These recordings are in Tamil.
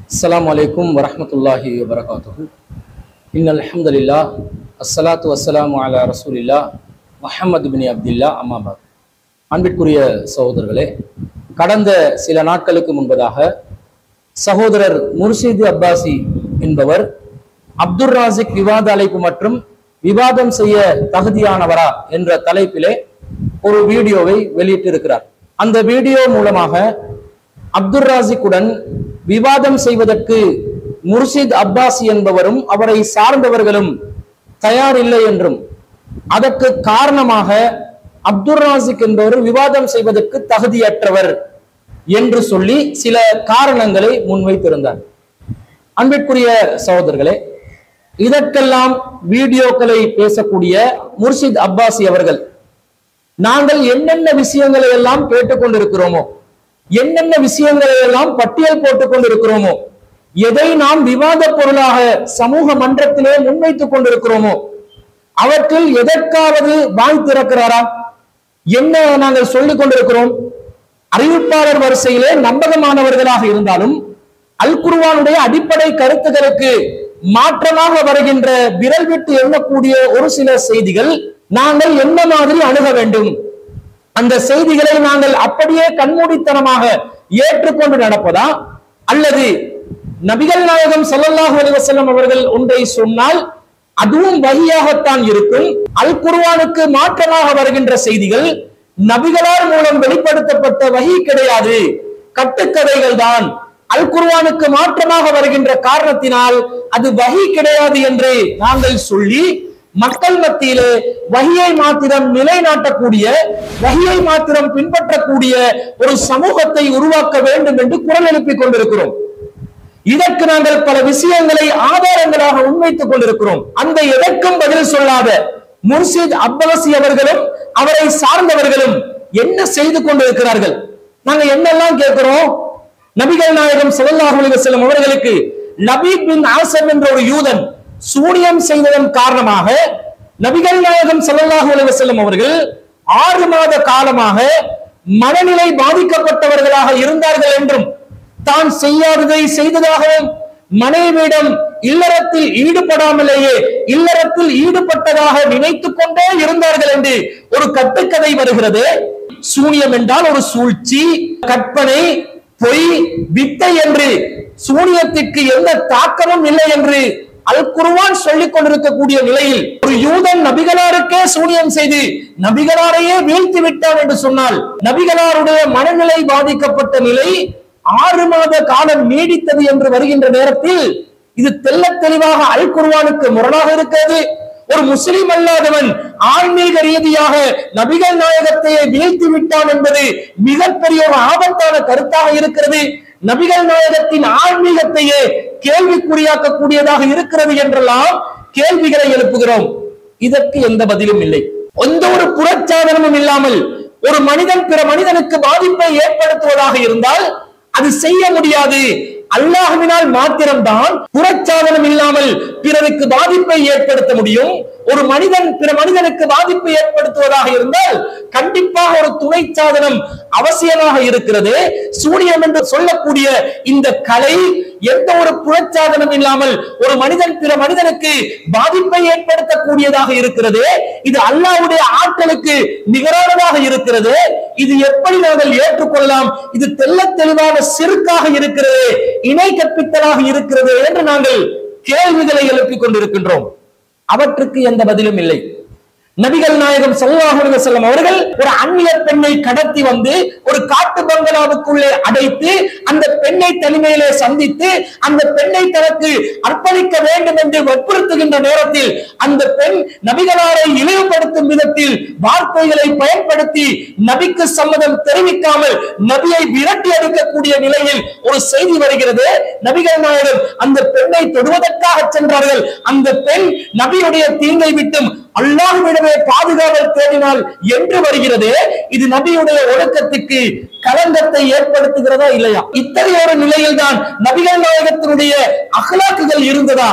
السلام عليكم ورحمة الله وبركاته إن الحمد لله الصلاة والسلام على رسول الله முஹம்மது பின் அப்துல்லா அம்மாபாத் அன்பிற்குரிய சகோதரர்களே கடந்த சில நாட்களுக்கு முன்பதாக சகோதரர் முர்ஷிது அப்பாசி என்பவர் அப்துல் ராசிக் விவாத அழைப்பு மற்றும் விவாதம் செய்ய தகுதியானவரா என்ற தலைப்பிலே ஒரு வீடியோவை வெளியிட்டிருக்கிறார் அந்த வீடியோ மூலமாக அப்துல் ராசிக்குடன் விவாதம் செய்வதற்கு முர்ஷித் அப்பாசி என்பவரும் அவரை சார்ந்தவர்களும் தயாரில்லை என்றும் அதற்கு காரணமாக அப்துல் ராசிக் என்பவர் விவாதம் செய்வதற்கு தகுதியற்றவர் என்று சொல்லி சில காரணங்களை முன்வைத்திருந்தார் அன்பிற்குரிய சகோதரர்களே இதற்கெல்லாம் வீடியோக்களை பேசக்கூடிய முர்ஷித் அப்பாசி அவர்கள் நாங்கள் என்னென்ன விஷயங்களை எல்லாம் கேட்டுக்கொண்டிருக்கிறோமோ என்னென்ன விஷயங்களை எல்லாம் பட்டியல் போட்டுக் கொண்டிருக்கிறோமோ எதை நாம் விவாத பொருளாக சமூக மன்றத்திலே முன்வைத்துக் கொண்டிருக்கிறோமோ அவற்றில் எதற்காவது வாய் திறக்கிறாரா என்ன நாங்கள் சொல்லிக் கொண்டிருக்கிறோம் அறிவிப்பாளர் வரிசையிலே நம்பகமானவர்களாக இருந்தாலும் அல் குர்ஆனுடைய அடிப்படை கருத்துக்களுக்கு மாற்றமாக வருகின்ற விரல் விட்டு எண்ணக்கூடிய ஒரு சில செய்திகள் நாங்கள் என்ன மாதிரி அணுக வேண்டும் அந்த செய்திகளை நாங்கள் அப்படியே கண்மூடித்தனமாக ஏற்றுக்கொண்டு நடப்பதா அல்லது நபிகள் நாயகம் ஸல்லல்லாஹு அலைஹி வஸல்லம் அவர்கள் ஒன்றை சொன்னால் அதுவும் வகியாகத்தான் இருக்கும் அல் குர்ஆனுக்கு மாற்றமாக வருகின்ற செய்திகள் நபிகளார் மூலம் வெளிப்படுத்தப்பட்ட வகி கிடையாது கட்டுக்கதைகள் தான் அல் குர்ஆனுக்கு மாற்றமாக வருகின்ற காரணத்தினால் அது வகி கிடையாது என்று நாங்கள் சொல்லி மக்கள் மத்தியிலே வகியை மாத்திரம் நிலைநாட்டக்கூடிய வகியை மாத்திரம் பின்பற்றக்கூடிய ஒரு சமூகத்தை உருவாக்க வேண்டும் என்று குரல் எழுப்பிக் கொண்டிருக்கிறோம் இதற்கு நாங்கள் பல விஷயங்களை ஆதாரங்களாக முன்வைத்துக் கொண்டிருக்கிறோம் அந்த எதற்கும் பதில் சொல்லாத முர்ஷித் அப்பாசி அவர்களும் அவரை சார்ந்தவர்களும் என்ன செய்து கொண்டிருக்கிறார்கள் நாங்க என்னெல்லாம் கேட்கிறோம் நபிகள் நாயகம் ஸல்லல்லாஹு அலைஹி வஸல்லம் அவர்களுக்கு லபீப் பின் ஆசம் என்ற ஒரு யூதன் சூனியம் செய்ததன் காரணமாக நபிகள் நாயகம் ஸல்லல்லாஹு அலைஹி வஸல்லம் அவர்கள் ஆறு மாத காலமாக மனநிலை பாதிக்கப்பட்டவர்களாக இருந்தார்கள் என்றும் தான் செய்யாததை செய்ததாகவும் மனைவியிடம் இல்லறத்தில் ஈடுபடாமலேயே இல்லறத்தில் ஈடுபட்டதாக நினைத்துக் கொண்டே இருந்தார்கள் என்று ஒரு கட்டுக்கதை வருகிறது சூனியம் என்றால் ஒரு சூழ்ச்சி கற்பனை பொய் வித்தை என்று சூனியத்திற்கு எந்த தாக்கமும் இல்லை என்று அல் குர்ஆன் சொல்லிக் கொண்டிருக்கக்கூடிய நிலையில் ஒரு யூதன் நபிகளாருக்கே சூனியம் செய்து நபிகளாரையே வீழ்த்தி விட்டான் என்று சொன்னால் நபிகளாருடைய மனநிலை பாதிக்கப்பட்ட நிலை ஆறு மாத காலம் நீடித்தது என்று வருகின்ற நேரத்தில் இது தெல்ல தெளிவாக அல் குர்ஆனுக்கு முரணாக இருக்கிறது ஒரு முஸ்லிம் அல்லாதவன் ஆன்மீக ரீதியாக நபிகள் நாயகத்தையே வீழ்த்தி விட்டான் என்பது மிகப்பெரிய ஒரு ஆபத்தான கருத்தாக இருக்கிறது நபிகள் நாயகத்தின் ஆன்மீகத்தையே கேள்விக்குறியாக்கக்கூடியதாக இருக்கிறது என்றெல்லாம் கேள்விகளை எழுப்புகிறோம் இதற்கு எந்த பதிலும் இல்லை எந்த ஒரு புறச்சாதனமும் இல்லாமல் ஒரு மனிதன் பிற மனிதனுக்கு பாதிப்பை ஏற்படுத்துவதாக இருந்தால் அது செய்ய முடியாது அல்லாஹுவினால் மாத்திரம்தான் புறச்சாதனம் இல்லாமல் பிறருக்கு பாதிப்பை ஏற்படுத்த முடியும் ஒரு மனிதன் பிற மனிதனுக்கு பாதிப்பை ஏற்படுத்துவதாக இருந்தால் கண்டிப்பாக ஒரு துணை சாதனம் அவசியமாக இருக்கிறது சூனியம் என்று சொல்லக்கூடிய இந்த கலை எந்த ஒரு புறச்சாதனம் இல்லாமல் ஒரு மனிதன் பிற மனிதனுக்கு பாதிப்பை ஏற்படுத்தக்கூடியதாக இருக்கிறது இது அல்லாஹ்வுடைய ஆற்றலுக்கு நிகரானதாக இருக்கிறது இது எப்படி நாங்கள் ஏற்றுக்கொள்ளலாம் இது தெல்ல தெளிவான சிறுக்காக இருக்கிறது இணை கற்பித்தலாக இருக்கிறது என்று நாங்கள் கேள்விகளை எழுப்பிக் கொண்டிருக்கின்றோம் அவற்றுக்கு எந்த பதிலும் இல்லை நபிகள் நாயகம் ஸல்லல்லாஹு அலைஹி வஸல்லம் அவர்கள் ஒரு அந்நிய பெண்ணை கடத்தி வந்து ஒரு காட்டு பங்களாவுக்குள்ளே அடைத்து அந்த பெண்ணை தனிமையிலே சந்தித்து அந்த பெண்ணை தனக்கு அர்ப்பணிக்க வேண்டும் என்று வற்புறுத்துகின்ற நேரத்தில் அந்த பெண் நபிகளாரை இழிவுபடுத்தும் விதத்தில் வார்த்தைகளை பயன்படுத்தி நபிக்கு சம்மதம் தெரிவிக்காமல் நபியை விரட்டி அடிக்கக்கூடிய நிலையில் ஒரு செய்தி வருகிறது நபிகள் நாயகம் அந்த பெண்ணை தொடுவதற்காக சென்றார்கள் அந்த பெண் நபியுடைய தீங்கை விட்டும் அல்லாஹ்விடமே பாதுகாவல் தேடினால் என்று வருகிறது இது நபியுடைய ஒழுக்கத்துக்கு களங்கத்தை ஏற்படுத்துகிறதா இல்லையா இத்தகைய ஒரு நிலையில் தான் நபிகள் நாயகத்தினுடைய அகலாக்குகள் இருந்ததா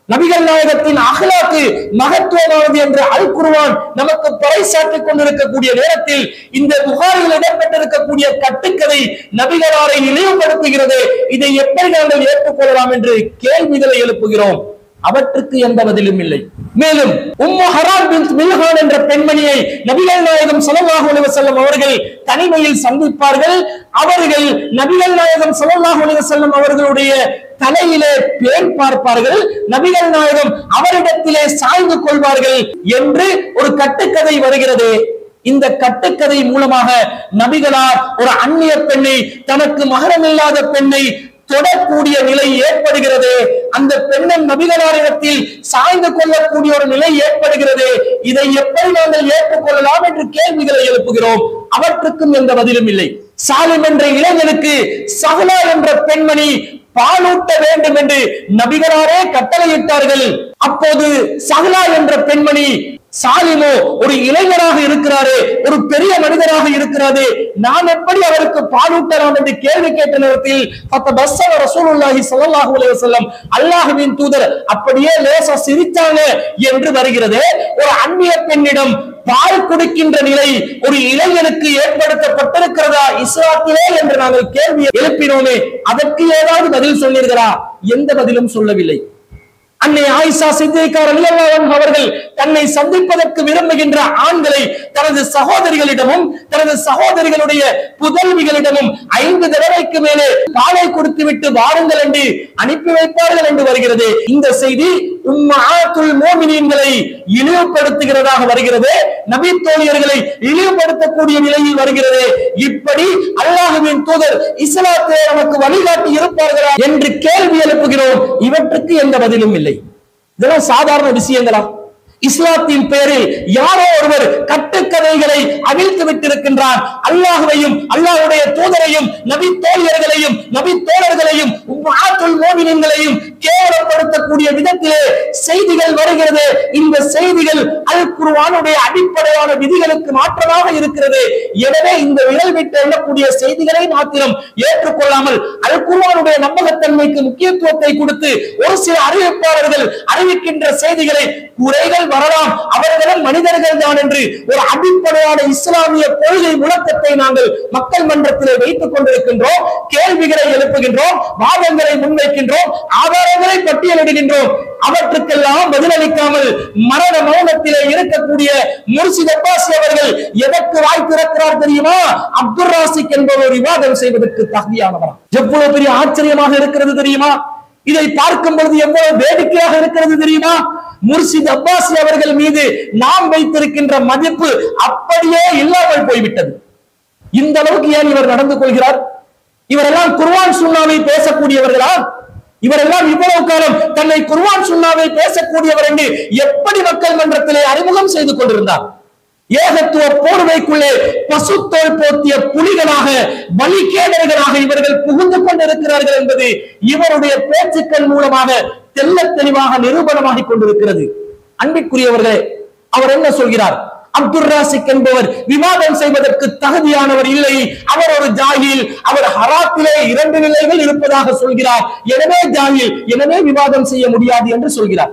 நபிகள் நாயகத்தின் அகலாக்கு மகத்துவமானது என்று அல் குர்ஆன் நமக்கு பறைசாற்றிக் கொண்டிருக்கக்கூடிய நேரத்தில் இந்த புகாரில் இடம்பெற்றிருக்கக்கூடிய கட்டுக்கதை நபிகளாரை நினைவுபடுத்துகிறது இதை எப்படி நாங்கள் ஏற்றுக்கொள்ளலாம் என்று கேள்விகளை எழுப்புகிறோம் அவற்றுக்கு எந்த பதிலும் இல்லை மேலும் உம்மு ஹராம் பின் மில்ஹான் என்ற பெண்மணியை நபிகள் நாயகம் ஸல்லல்லாஹு அலைஹி வஸல்லம் அவர்கள் தனிமையில் சந்திப்பார்கள் அவர்கள் நபிகள் நாயகம் ஸல்லல்லாஹு அலைஹி வஸல்லம் அவர்களுடைய தலையிலே பேன் பார்ப்பார்கள் நபிகள் நாயகம் அவரிடத்திலே சாய்ந்து கொள்வார்கள் என்று ஒரு கட்டுக்கதை வருகிறது இந்த கட்டுக்கதை மூலமாக நபிகளார் ஒரு அந்நிய பெண்ணை தனக்கு மகரமில்லாத பெண்ணை தொடக்கூடிய நிலை ஏற்படுகிறது அந்த பெண்ணன் நபிகளாரிடத்தில் சாய்ந்து கொள்ளக்கூடிய ஒரு நிலை ஏற்படுகிறது இதை எப்படி நாங்கள் ஏற்றுக்கொள்ளலாம் என்று கேள்விகளை எழுப்புகிறோம் அவற்றுக்கும் எந்த பதிலும் இல்லை சாலிம் என்ற இளைஞனுக்கு சகலா என்ற பெண்மணி பாலூட்ட வேண்டும் என்று நபிகளாரே கட்டளையிட்டார்கள் அப்போது சகலா என்ற பெண்மணி சாலிமோ ஒரு இளைஞராக இருக்கிறாரு ஒரு பெரிய மனிதராக இருக்கிறாரு நான் எப்படி அவருக்கு பாலூட்டலாம் என்று கேள்வி கேட்ட நேரத்தில் பத்த பஸ்ஸவ ரசூலுல்லாஹி ஸல்லல்லாஹு அலைஹி வஸல்லம் அல்லாஹ்வின் தூதர் அப்படியே லேசா சிரித்தாங்க என்று வருகிறது ஒரு அந்நிய பெண்ணிடம் பால் குடிக்கின்ற நிலை ஒரு இளைஞனுக்கு ஏற்படுத்தப்பட்டிருக்கிறதா இஸ்லாத்திலே என்று நாங்கள் கேள்வி எழுப்பினோமே அதற்கு ஏதாவது பதில் சொன்னீர்களா எந்த பதிலும் சொல்லவில்லை அன்னை ஆயிஷா சித்திகா ரலியல்லாஹு அன்ஹா அவர்கள் தன்னை சந்திப்பதற்கு விரும்புகின்ற ஆண்களை தனது சகோதரிகளிடமும் தனது சகோதரிகளுடைய புதல்விகளிடமும் ஐந்து தடவைக்கு மேலே பாலை கொடுத்துவிட்டு வாருங்கள் என்று அனுப்பி வைப்பார்கள் என்று வருகிறது இந்த செய்தி உம்மாத்துல் மோமினீன்களை இழிவுபடுத்துகிறதாக வருகிறது நபி தோழியர்களை இழிவுபடுத்தக்கூடிய நிலையில் வருகிறது இப்படி அல்லாஹுவின் தூதர் இஸ்லாத்தை நமக்கு வழிகாட்டி இருப்பார்களா என்று கேள்வி எழுப்புகிறோம் இவற்றுக்கு எந்த பதிலும் இல்லை இதெல்லாம் சாதாரண விஷயங்களா இஸ்லாத்தின் பேரில் யாரோ ஒருவர் கட்டுக்கதைகளை அவிழ்த்து விட்டிருக்கின்றார் அல்லாஹுவையும் அல்லாஹ்வுடைய தூதரையும் நபி தோழியர்களையும் நபி தோழர்களையும் உம்மாத்துல் மோமினின்களையும் கேவலப்படுத்தக்கூடிய விதத்திலே செய்திகள் வருகிறது இந்த செய்திகள் அல் குர்ஆனுடைய அடிப்படையான விதிகளுக்கு மாற்றமாக இருக்கிறது எனவே இந்த விரல் விட்டு எண்ணக்கூடிய செய்திகளை மாத்திரம் ஏற்றுக்கொள்ளாமல் அல் குர்ஆனுடைய நம்பகத்தன்மைக்கு முக்கியத்துவத்தை கொடுத்து ஒரு சில அறிவிப்பாளர்கள் அறிவிக்கின்ற செய்திகளை குறைகள் வரலாம் அவர்களும் மனிதர்கள் தான் என்று ஒரு அடிப்படையான இஸ்லாமிய கொள்கை முழக்கத்தை நாங்கள் மக்கள் மன்றத்திலே வைத்துக் கொண்டிருக்கின்றோம் கேள்விகளை எழுப்புகின்றோம் வாதங்களை முன்வைக்கின்றோம் ஆதாரங்களை பட்டியலிடுகின்றோம் அவற்றுக்கெல்லாம் பதிலளிக்காமல் மரண மௌனத்திலே இருக்கக்கூடிய முர்சித் அப்பாசி அவர்கள் எதற்கு வாய் திறக்கிறார் தெரியுமா அப்துல் ராசிக் என்பவர் விவாதம் செய்வதற்கு தகுதியானவரா எவ்வளவு பெரிய ஆச்சரியமாக இருக்கிறது தெரியுமா இதை பார்க்கும் பொழுது எவ்வளவு வேடிக்கையாக இருக்கிறது தெரியுமா முர்ஷித் அப்பாசி அவர்கள் மீது நாம் வைத்திருக்கின்ற மதிப்பு அப்படியே இல்லாமல் போய்விட்டது இந்த அளவுக்கு ஏன் இவர் நடந்து கொள்கிறார் இவரெல்லாம் குர்ஆன் சுன்னாவை பேசக்கூடியவர்களா இவரெல்லாம் இவ்வளவு காலம் தன்னை குர்ஆன் சுன்னாவை பேசக்கூடியவர் என்று எப்படி மக்கள் மன்றத்திலே அறிமுகம் செய்து கொண்டிருந்தார் ஏகத்துவ போர்வைக்குள்ளே பசுத்தோல் போத்திய புலிகளாக வழிகேடர்களாக இவர்கள் புகுந்து கொண்டிருக்கிறார்கள் என்பது இவருடைய பேச்சுக்கள் மூலமாக தெள்ளத் தெளிவாக நிரூபணமாகிக் கொண்டிருக்கிறது அன்பிற்குரியவர்களே அவர் என்ன சொல்கிறார் அப்துல் ராசிக் என்பவர் விவாதம் செய்வதற்கு தகுதியானவர் இல்லை அவர் ஒரு ஜாகில் அவர் ஹராத்திலே இரண்டு நிலைகள் இருப்பதாக சொல்கிறார் எனவே ஜாகில் எனவே விவாதம் செய்ய முடியாது என்று சொல்கிறார்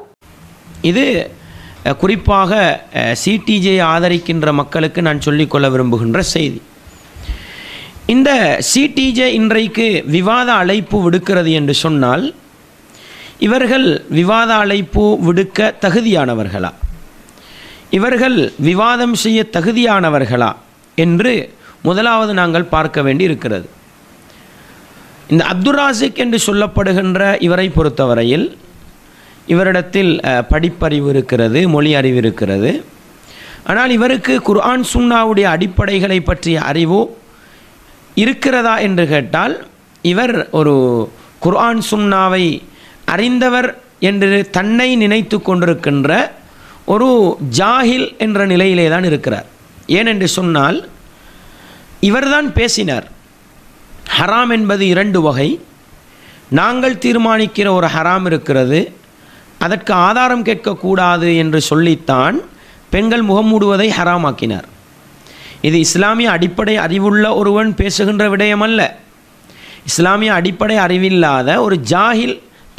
இது அஹ், குறிப்பாக சிடிஜே ஆதரிக்கின்ற மக்களுக்கு நான் சொல்லிக்கொள்ள விரும்புகின்ற செய்தி இந்த சிடிஜே இன்றைக்கு விவாத அழைப்பு விடுக்கிறது என்று சொன்னால் இவர்கள் விவாத அழைப்பு விடுக்க தகுதியானவர்களா இவர்கள் விவாதம் செய்ய தகுதியானவர்களா என்று முதலாவது நாங்கள் பார்க்க வேண்டி இருக்கிறது இந்த அப்துல் ராசிக் என்று சொல்லப்படுகின்ற இவரை பொறுத்தவரையில் இவரிடத்தில் அஹ், படிப்பறிவு இருக்கிறது மொழி அறிவு இருக்கிறது ஆனால் இவருக்கு குர்ஆன் சுன்னாவுடைய அடிப்படைகளை பற்றிய அறிவு இருக்கிறதா என்று கேட்டால் இவர் ஒரு குர்ஆன் சுன்னாவை அறிந்தவர் என்று தன்னை நினைத்து கொண்டிருக்கின்ற ஒரு ஜாஹில் என்ற நிலையிலே தான் இருக்கிறார் ஏனென்று சொன்னால் இவர்தான் பேசினார் ஹராம் என்பது இரண்டு வகை நாங்கள் தீர்மானிக்கிற ஒரு ஹராம் இருக்கிறது அதற்கு ஆதாரம் கேட்கக்கூடாது என்று சொல்லித்தான் பெண்கள் முகமூடுவதை ஹராமாக்கினார் இது இஸ்லாமிய அடிப்படை அறிவுள்ள ஒருவன் பேசுகின்ற விடயம் அல்ல இஸ்லாமிய அடிப்படை அறிவில்லாத ஒரு ஜாஹில்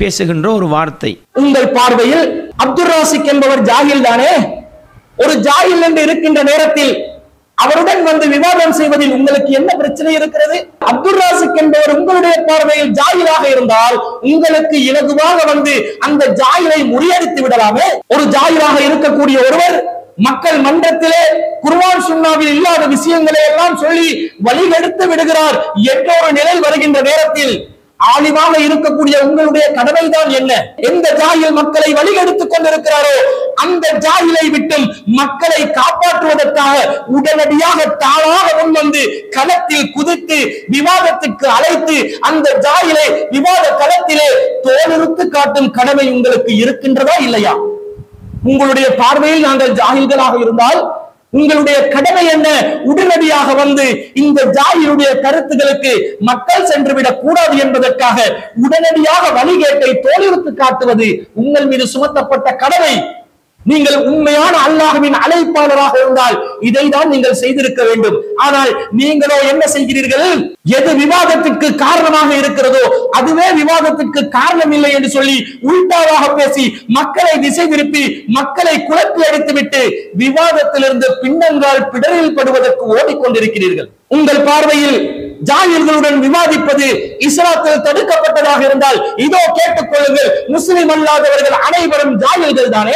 பேசுகின்ற ஒரு வார்த்தை உங்கள் பார்வையில் அப்துல் ராசிக் என்பவர் ஜாகில் தானே ஒரு ஜாகில் என்று இருக்கின்ற நேரத்தில் அவருடன் வந்து விவாதம் செய்வதில் உங்களுக்கு என்ன பிரச்சனை இருக்கிறது அப்துல் ராசிக் என்பவர் உங்களுடைய பார்வையில் ஜாகிலாக இருந்தால் உங்களுக்கு இலகுவாக வந்து அந்த ஜாகிலை முறியடித்து விடலாமே ஒரு ஜாகிலாக இருக்கக்கூடிய ஒருவர் மக்கள் மன்றத்திலே குர்ஆன் சுன்னாவில் இல்லாத விஷயங்களை எல்லாம் சொல்லி வழிகெடுத்து விடுகிறார் என்ற ஒரு நிலை வருகின்ற நேரத்தில் ஆலிமாக இருக்கக்கூடிய உங்களுடைய கடமைதான் என்ன எந்த ஜாயில் மக்களை வழிகெடுத்துக் கொண்டிருக்கிறாரோ அந்த ஜாயிலை விட்டும் மக்களை காப்பாற்றுவதற்காக உடனடியாக தானாக முன்வந்து களத்தில் குதித்து விவாதத்துக்கு அழைத்து அந்த ஜாயிலை விவாத களத்திலே தோலுறுத்து காட்டும் கடமை உங்களுக்கு இருக்கின்றதா இல்லையா உங்களுடைய பார்வையில் நாங்கள் ஜாகில்களாக இருந்தால் உங்களுடைய கடமை என்ன உடனடியாக வந்து இந்த ஜாகிலுடைய கருத்துகளுக்கு மக்கள் சென்றுவிடக் கூடாது என்பதற்காக உடனடியாக வழிகேட்டை தோலுறுத்து காட்டுவது உங்கள் மீது சுமத்தப்பட்ட கடமை நீங்கள் உண்மையான அல்லாஹ்வின் அழைப்பாளராக இருந்தால் இதை தான் நீங்கள் செய்திருக்க வேண்டும் ஆனால் நீங்களோ என்ன செய்கிறீர்கள் எது விவாதத்திற்கு காரணமாக இருக்கிறதோ அதுவே விவாதத்திற்கு காரணம் இல்லை என்று சொல்லி உள்டாவாக பேசி மக்களை திசை திருப்பி மக்களை குழப்பி அடித்துவிட்டு விவாதத்திலிருந்து பின்னங்கால் பிடரில் படுவதற்கு ஓடிக்கொண்டிருக்கிறீர்கள் உங்கள் பார்வையில் ஜாகிர்களுடன் விவாதிப்பது இஸ்லாத்தில் தடுக்கப்பட்டதாக இருந்தால் இதோ கேட்டுக்கொள்ளுங்கள் முஸ்லிம் அல்லாதவர்கள் அனைவரும் ஜாகில்கள் தானே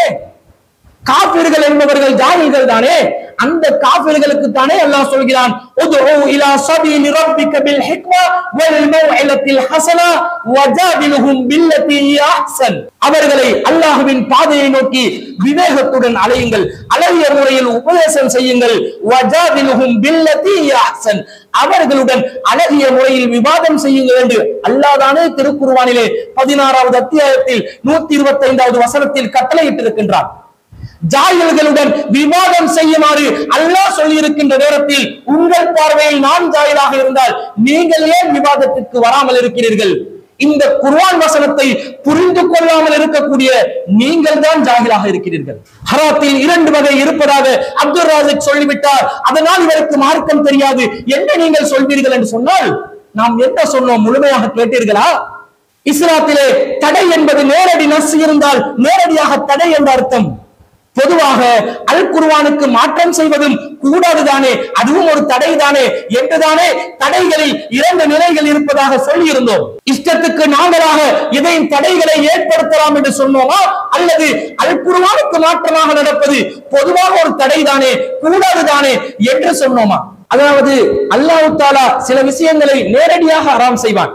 காபிர்கள் என்பவர்கள் ஜாகில்கள் தானே அந்த காபிர்களுக்கு தானே அல்லாஹ் சொல்கிறான் உதுஉ இலா சபீலி ரப்பிக பில் ஹிக்மா வல் மௌஇலத்தில் ஹஸனா வஜாதிலுஹும் பில்லதி ஹிய அஹ்சன் அவர்களை அல்லாஹ்வின் பாதையை நோக்கி விவேகத்துடன் அலையுங்கள் அழகிய முறையில் உபதேசம் செய்யுங்கள் வஜாதிலுஹும் பில்லதி ஹிய அஹ்சன் அவர்களுடன் அழகிய முறையில் விவாதம் செய்யுங்கள் என்று அல்லாஹ் தானே திருக்குர்ஆனிலே பதினாறாவது அத்தியாயத்தில் நூத்தி இருபத்தி ஐந்தாவது வசனத்தில் கட்டளையிட்டிருக்கின்றார் ஜாயில்களுடன் விவாதம் செய்யுமாறு அல்லாஹ் சொல்லி இருக்கின்ற நேரத்தில் உங்கள் பார்வையில் நான் ஜாயிலாக இருந்தால் நீங்கள் ஏன் விவாதத்திற்கு வராமல் இருக்கிறீர்கள் இந்த குர்ஆன் வசனத்தை புரிந்து கொள்ளாமல் இருக்கக்கூடிய நீங்கள் தான் ஜாகிலாக இருக்கிறீர்கள் ஹராத்தில் இரண்டு வகை இருப்பதாக அப்துல் ராஜிக் சொல்லிவிட்டார் அதனால் இவருக்கு மார்க்கம் தெரியாது என்ன நீங்கள் சொல்வீர்கள் என்று சொன்னால் நாம் என்ன சொன்னோம் முழுமையாக கேட்டீர்களா இஸ்லாத்திலே தடை என்பது நேரடி நஸ் இருந்தால் நேரடியாக தடை என்ற அர்த்தம் பொதுவாக அல் குர்ஆனுக்கு மாற்றம் செய்வதும் கூடாதுதானே அதுவும் ஒரு தடை தானே என்றுதானே தடைகளில் இரண்டு நிலைகள் இருப்பதாக சொல்லி இருந்தோம் இஷ்டத்துக்கு நாங்களாக இதையும் தடைகளை ஏற்படுத்தலாம் என்று சொன்னோமா அல்லது அல் குர்ஆனுக்கு மாற்றமாக நடப்பது பொதுவாக ஒரு தடை தானே கூடாதுதானே என்று சொன்னோமா அதாவது அல்லாஹ் தாலா சில விஷயங்களை நேரடியாக ஹராம் செய்வான்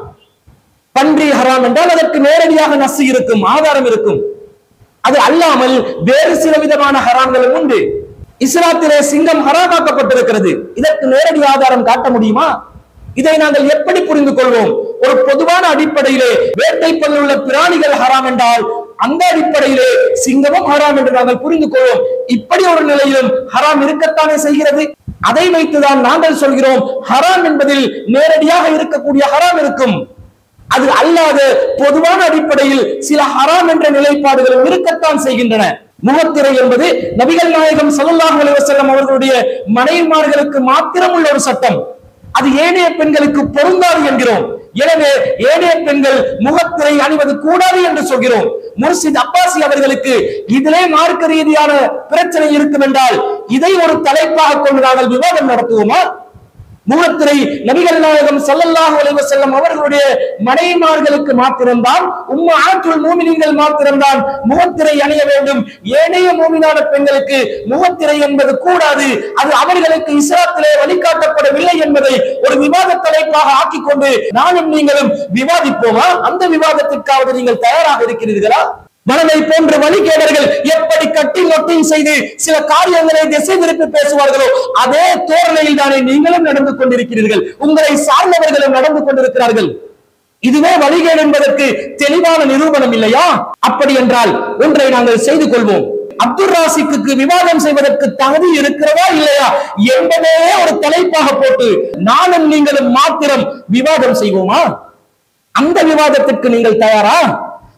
பன்றி ஹராம் என்றால் அதற்கு நேரடியாக நசு இருக்கும் ஆதாரம் இருக்கும் அது அல்லாமல் வேறு சில விதமான ஹராம்களும் உண்டு இஸ்லாத்திலே சிங்கம் ஹராமாக்கப்பட்டிருக்கிறது இதற்கு நேரடி ஆதாரம் காட்ட முடியுமா இதை நாங்கள் எப்படி புரிந்து கொள்வோம் ஒரு பொதுவான அடிப்படையிலே வேட்டை உள்ள பிராணிகள் ஹராம் என்றால் அந்த அடிப்படையிலே சிங்கமும் ஹராம் என்று நாங்கள் புரிந்து கொள்வோம் இப்படி ஒரு நிலையிலும் ஹராம் இருக்கத்தானே செய்கிறது அதை வைத்துதான் நாங்கள் சொல்கிறோம் ஹராம் என்பதில் நேரடியாக இருக்கக்கூடிய ஹராம் இருக்கும் அது அல்லாத பொதுவான அடிப்படையில் சில ஹராம் என்ற நிலைப்பாடுகளும் இருக்கத்தான் செய்கின்றன முகத்திரை என்பது நபிகள் நாயகம் ஸல்லல்லாஹு அலைஹி வஸல்லம் அவர்களுடைய மனைவிமார்களுக்கு மாத்திரம் உள்ள ஒரு சட்டம் அது ஏனைய பெண்களுக்கு பொருந்தாது என்கிறோம் எனவே ஏனைய பெண்கள் முகத்திரை அணிவது கூடாது என்று சொல்கிறோம் முர்ஷித் அப்பாசி அவர்களுக்கு இதிலே மார்க்க ரீதியான பிரச்சனை இருக்கும் என்றால் இதை ஒரு தலைப்பாக கொண்டு நாங்கள் விவாதம் நடத்துவோமா முகத்திரை நபிகள் நாயகம் ஸல்லல்லாஹு அலைஹி வஸல்லம் அவர்களுடைய மனைவிமார்களுக்கு மாத்திரம்தான் உம்ம ஆற்றுல் மூமினீங்கள் மாத்திரம்தான் முகத்திரை அணிய வேண்டும் ஏனைய மூமினான பெண்களுக்கு முகத்திரை என்பது கூடாது அது அவர்களுக்கு இஸ்லாத்திலே வழிகாட்டப்படவில்லை என்பதை ஒரு விவாத தலைப்பாக ஆக்கிக் கொண்டு நானும் நீங்களும் விவாதிப்போமா அந்த விவாதத்திற்காவது நீங்கள் தயாராக இருக்கிறீர்களா மனதை போன்ற வழிகேடர்கள் எப்படி கட்டி மொட்டிங் செய்து சில காரியங்களை திசை திருப்பி பேசுவார்களோ அதே தோரணையில் தானே நீங்களும் நடந்து கொண்டிருக்கிறீர்கள் உங்களை சார்ந்தவர்களும் நடந்து கொண்டிருக்கிறார்கள் இதுவே வழிகேடு என்பதற்கு தெளிவான நிரூபணம் இல்லையா அப்படி என்றால் ஒன்றை நாங்கள் செய்து கொள்வோம் அப்துல் ராசிக்கு விவாதம் செய்வதற்கு தகுதி இருக்கிறதா இல்லையா என்பதே ஒரு தலைப்பாக போட்டு நானும் நீங்களும் மாத்திரம் விவாதம் செய்வோமா அந்த விவாதத்திற்கு நீங்கள் தயாரா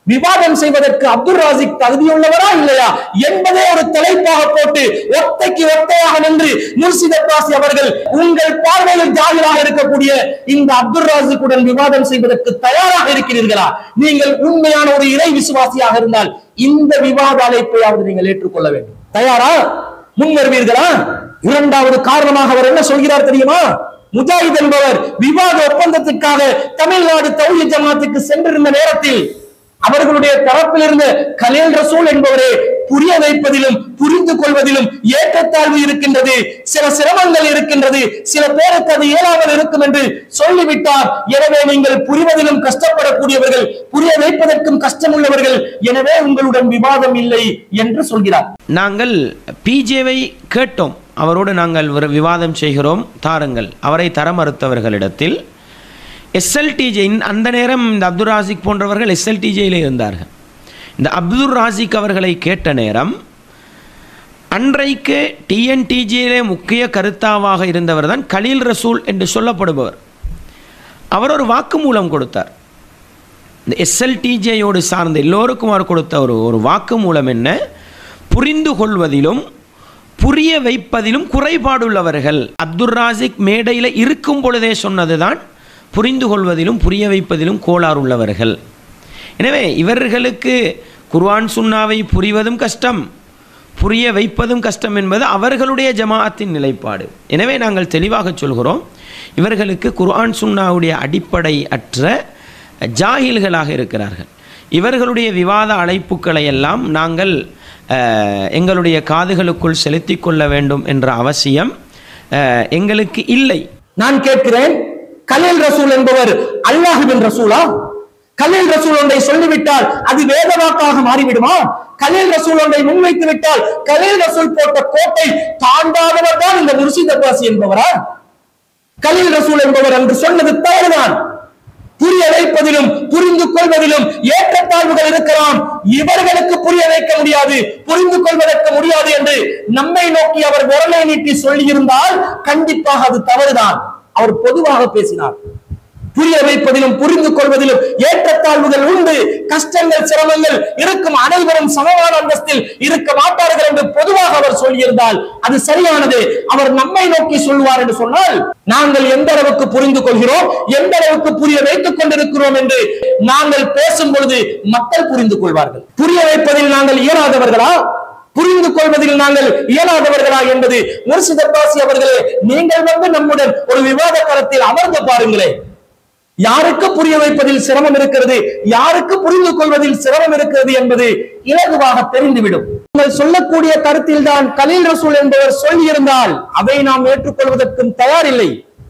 விவாதம் செய்வதற்கு அப்துல் ராசிக் தகுதியுள்ளவரா இல்லையா என்பதே ஒரு தலைப்பாக போட்டு ஒத்தைக்கு ஒத்தையாக நின்று முர்சித் அப்பாசி அவர்கள் உங்கள் பார்வையில் ஜாகிராக இருக்கக்கூடிய இந்த அப்துல் ராசிக்குடன் விவாதம் செய்வதற்கு தயாராக இருக்கிறீர்களா நீங்கள் உண்மையான ஒரு இறை விசுவாசியாக இருந்தால் இந்த விவாத அழைப்பையாவது நீங்கள் ஏற்றுக்கொள்ள வேண்டும் தயாரா முன் வருவீர்களா இரண்டாவது காரணமாக அவர் என்ன சொல்கிறார் தெரியுமா முஜாஹித் என்பவர் விவாத ஒப்பந்தத்திற்காக தமிழ்நாடு தௌஹி ஜமாத்துக்கு சென்றிருந்த நேரத்தில் அவர்களுடைய தரப்பில் இருந்த கலீல் ரசூல் என்பவரே புரிய வைப்பதிலும் புரிந்து கொள்வதிலும் ஏற்றத்தாழ்வு இருக்கின்றது சில சிரமங்கள் இருக்கின்றது சில பேருக்கு அது இயலாமல் இருக்கும் என்று சொல்லிவிட்டார் எனவே நீங்கள் புரிவதிலும் கஷ்டப்படக்கூடியவர்கள் புரிய வைப்பதற்கும் கஷ்டமுள்ளவர்கள் எனவே உங்களுடன் விவாதம் இல்லை என்று சொல்கிறார் நாங்கள் பிஜேவை கேட்டோம் அவரோடு நாங்கள் ஒரு விவாதம் செய்கிறோம் தாருங்கள் அவரை தர மறுத்தவர்களிடத்தில் எஸ்எல்டிஜே அந்த நேரம் இந்த அப்துல் ராசிக் போன்றவர்கள் எஸ்எல்டிஜேயில் இருந்தார்கள் இந்த அப்துல் ராசிக் அவர்களை கேட்ட நேரம் அன்றைக்கு டிஎன்டிஜியிலே முக்கிய கருத்தாவாக இருந்தவர் தான் கலீல் ரசூல் என்று சொல்லப்படுபவர் அவர் ஒரு வாக்குமூலம் கொடுத்தார் இந்த எஸ்எல்டிஜேயோடு சார்ந்த எல்லோருக்கும் அவர் கொடுத்த ஒரு ஒரு வாக்குமூலம் என்ன புரிந்து கொள்வதிலும் புரிய வைப்பதிலும் குறைபாடுள்ளவர்கள் அப்துல் ராசிக் மேடையில் இருக்கும் பொழுதே சொன்னதுதான் புரிந்து கொள்வதிலும் புரிய வைப்பதிலும் கோளாறுள்ளவர்கள் எனவே இவர்களுக்கு குர்ஆன் சுன்னாவை புரிவதும் கஷ்டம் புரிய வைப்பதும் கஷ்டம் என்பது அவர்களுடைய ஜமாஅத்தின் நிலைப்பாடு எனவே நாங்கள் தெளிவாக சொல்கிறோம் இவர்களுக்கு குர்ஆன் சுன்னாவுடைய அடிப்படை அற்ற ஜாகில்களாக இருக்கிறார்கள் இவர்களுடைய விவாத அழைப்புக்களை எல்லாம் நாங்கள் அஹ், எங்களுடைய காதுகளுக்குள் செலுத்தி கொள்ள வேண்டும் என்ற அவசியம் அஹ், எங்களுக்கு இல்லை நான் கேட்கிறேன் கலீல் ரசூல் என்பவர் அல்லாஹுவின் ரசூலா கலீல் ரசூல் ஒன்றை சொல்லிவிட்டால் அது வேத வாக்காக மாறிவிடுமா கலீல் ரசூல் ஒன்றை முன்வைத்து விட்டால் கலீல் ரசூல் போட்ட கோட்டை தாண்டாதவர் தான் இந்த முர்ஷித் அப்பாசி என்பவரா கலீல் ரசூல் என்பவர் அன்று சொன்னது தவறுதான் புரிய வைப்பதிலும் புரிந்து கொள்வதிலும் ஏற்றத்தாழ்வுகள் இருக்கலாம் இவர்களுக்கு புரிய வைக்க முடியாது புரிந்து கொள்வதற்கு முடியாது என்று நம்மை நோக்கி அவர் விரலை நீட்டி சொல்லியிருந்தால் கண்டிப்பாக அது தவறுதான் அவர் பொதுவாக பேசினார் புரிய வைப்பதிலும் புரிந்து கொள்வதிலும் ஏற்றத்தாழ்வுகள் உண்டு கஷ்டங்கள் சிரமங்கள் இருக்கும் அனைவரும் சமமான அந்தஸ்தில் இருக்க மாட்டார்கள் என்று பொதுவாக அவர் சொல்லியிருந்தால் அது சரியானது அவர் நம்மை நோக்கி சொல்லுவார் என்று சொன்னால் நாங்கள் எந்த அளவுக்கு புரிந்து கொள்கிறோம் எந்த அளவுக்கு புரிய வைத்துக் கொண்டிருக்கிறோம் என்று நாங்கள் பேசும் பொழுது மக்கள் புரிந்து கொள்வார்கள் புரிய வைப்பதில் நாங்கள் இயலாதவர்களா புரிந்து கொள்வதில் நாங்கள் இயலாதவர்களா என்பது முர்ஷித் அப்பாசி அவர்களே நீங்கள் வந்து நம்முடன் ஒரு விவாத களத்தில் அமர்ந்து பாருங்களேன் யாருக்கு புரிய வைப்பதில் சிரமம் இருக்கிறது யாருக்கு புரிந்து கொள்வதில் சிரமம் இருக்கிறது என்பது இலகுவாக தெரிந்துவிடும் நீங்கள் சொல்லக்கூடிய கருத்தில் தான் கலீல் ரசூல் என்பவர் சொல்லியிருந்தால் அதை நாம் ஏற்றுக்கொள்வதற்கும் தயாரில்லை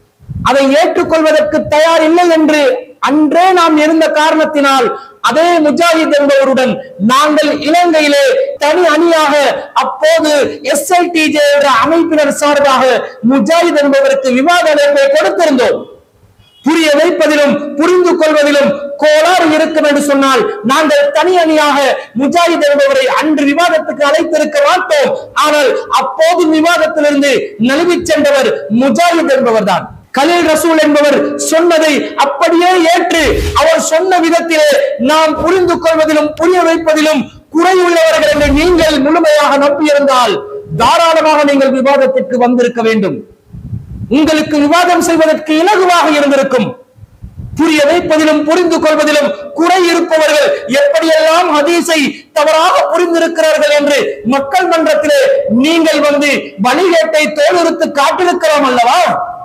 அதை ஏற்றுக்கொள்வதற்கு தயார் இல்லை என்று அன்றே நாம் இருந்த காரணத்தினால் அதே முஜாஹித் என்பவருடன் நாங்கள் இலங்கையிலே தனி அணியாக அப்போது எஸ்ஐடிஜே என்ற அமைப்பினர் சார்பாக முஜாஹித் என்பவருக்கு விவாத அழைப்பை கொடுத்திருந்தோம் புரிய வைப்பதிலும் புரிந்து கொள்வதிலும் கோளாறு இருக்கும் என்று சொன்னால் நாங்கள் தனி அணியாக முஜாஹித் என்பவரை அன்று விவாதத்துக்கு அழைத்திருக்க மாட்டோம் ஆனால் அப்போது விவாதத்திலிருந்து நழுவிச் சென்றவர் முஜாஹித் என்பவர் தான் கலீல் ரசூல் என்பவர் சொன்னதை அப்படியே ஏற்று அவர் சொன்ன விதத்திலே நாம் புரிந்து கொள்வதிலும் புரிய வைப்பதிலும் குறையுள்ளவர்கள் என்று நீங்கள் முழுமையாக நம்பியிருந்தால் தாராளமாக நீங்கள் விவாதத்திற்கு வந்திருக்க வேண்டும் உங்களுக்கு விவாதம் செய்வதற்கு இலகுவாக இருந்திருக்கும் புரிய வைப்பதிலும் புரிந்து கொள்வதிலும் குறை இருப்பவர்கள் எப்படியெல்லாம் ஹதீஸை தவறாக புரிந்திருக்கிறார்கள் என்று மக்கள் மன்றத்திலே நீங்கள் வந்து வழிகேட்டை தோலுறுத்து காட்டிருக்கலாம் அல்லவா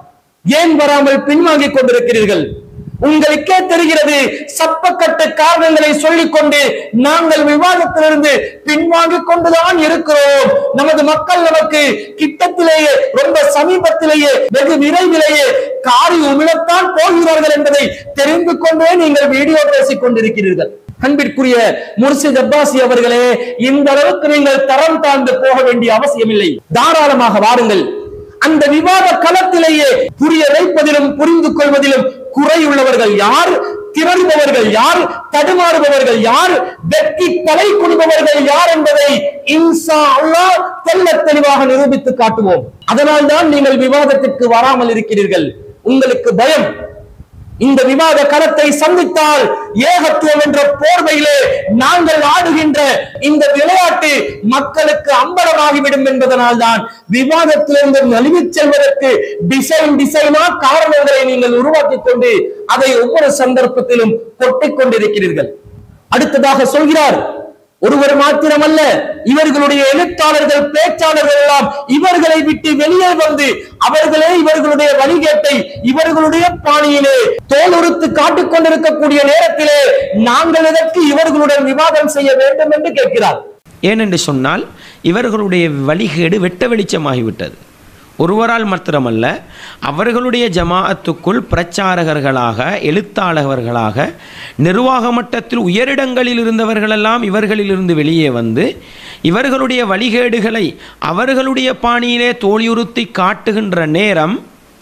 ஏன் வராமல் பின்வாங்கிக் கொண்டிருக்கிறீர்கள் உங்களுக்கே தெரிகிறது சப்பக்கட்டு காரணங்களை சொல்லிக் கொண்டு நாங்கள் விவாதத்திலிருந்து பின்வாங்கிக் கொண்டுதான் இருக்கிறோம் நமது மக்கள் நமக்கு கிட்டத்திலேயே ரொம்ப சமீபத்திலேயே வெகு விரைவிலேயே காரி உமிழத்தான் போகிறார்கள் என்பதை தெரிந்து கொண்டே நீங்கள் வீடியோ பேசிக் கொண்டிருக்கிறீர்கள் அன்பிற்குரிய முர்ஷித் அப்பாசி அவர்களே இந்த அளவுக்கு நீங்கள் தரம் தாழ்ந்து போக வேண்டிய அவசியமில்லை தாராளமாக வாருங்கள் அந்த விவாத களத்திலேயே புரிய வைப்பதிலும் புரிந்து கொள்வதிலும் குறையுள்ளவர்கள் யார் திரள்பவர்கள் யார் தடுமாறுபவர்கள் யார் வெற்றி தலை குடிபவர்கள் யார் என்பதை இன்சா அல்லாஹ் தெள்ளத் தெளிவாக நிரூபித்து காட்டுவோம் அதனால் தான் நீங்கள் விவாதத்திற்கு வராமல் இருக்கிறீர்கள் உங்களுக்கு பயம் இந்த விவாத களத்தை சந்தித்தால் ஏகத்துவம் என்ற போர்வையிலே நாங்கள் ஆடுகின்ற இந்த விளையாட்டு மக்களுக்கு அம்பலமாகிவிடும் என்பதனால் தான் விவாதத்திலிருந்து நழுவிச் செல்வதற்கு டிசைன் டிசைனா காரணங்களை நீங்கள் உருவாக்கிக் கொண்டு அதை ஒவ்வொரு சந்தர்ப்பத்திலும் கொட்டிக் கொண்டிருக்கிறீர்கள் அடுத்ததாக சொல்கிறார் ஒருவர் மாத்திரமல்ல இவர்களுடைய எழுத்தாளர்கள் பேச்சாளர்கள் எல்லாம் இவர்களை விட்டு வெளியே வந்து அவர்களே இவர்களுடைய வழிகேட்டை இவர்களுடைய பாணியிலே தோலுறுத்து காட்டிக் கொண்டிருக்கக்கூடிய நேரத்திலே நாங்கள் எதற்கு இவர்களுடன் விவாதம் செய்ய வேண்டும் என்று கேட்கிறார் ஏனென்று சொன்னால் இவர்களுடைய வழிகேடு வெட்ட வெளிச்சமாகிவிட்டது ஒருவரால் மாத்திரமல்ல அவர்களுடைய ஜமாஅத்துக்குள் பிரச்சாரகர்களாக எழுத்தாளர்களாக நிர்வாக மட்டத்தில் உயரிடங்களில் இருந்தவர்களெல்லாம் இவர்களிலிருந்து வெளியே வந்து இவர்களுடைய வழிகேடுகளை அவர்களுடைய பாணியிலே தோழியுறுத்தி காட்டுகின்ற நேரம்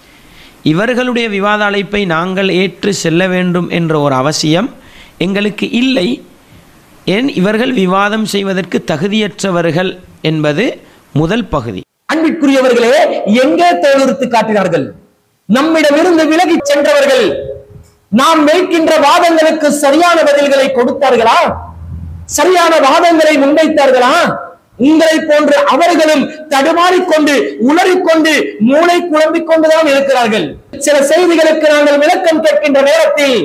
இவர்களுடைய விவாத அழைப்பை நாங்கள் ஏற்று செல்ல வேண்டும் என்ற ஒரு அவசியம் எங்களுக்கு இல்லை ஏன் இவர்கள் விவாதம் செய்வதற்கு தகுதியற்றவர்கள் என்பது முதல் பகுதி அன்பிற்குரியவர்களே எங்கே தோலுறுத்து காட்டினார்கள் நம்மிடமிருந்து விலகிச் சென்றவர்கள் நாம் வைக்கின்ற வாதங்களுக்கு சரியான பதில்களை கொடுத்தார்களா சரியான வாதங்களை முன்வைத்தார்களா உங்களை போன்று அவர்களும் தடுமாறிக்கொண்டு உளறிக்கொண்டு மூளை குழம்பிக் கொண்டுதான் இருக்கிறார்கள் சில செய்திகளுக்கு நாங்கள் விளக்கம் கேட்கின்ற நேரத்தில்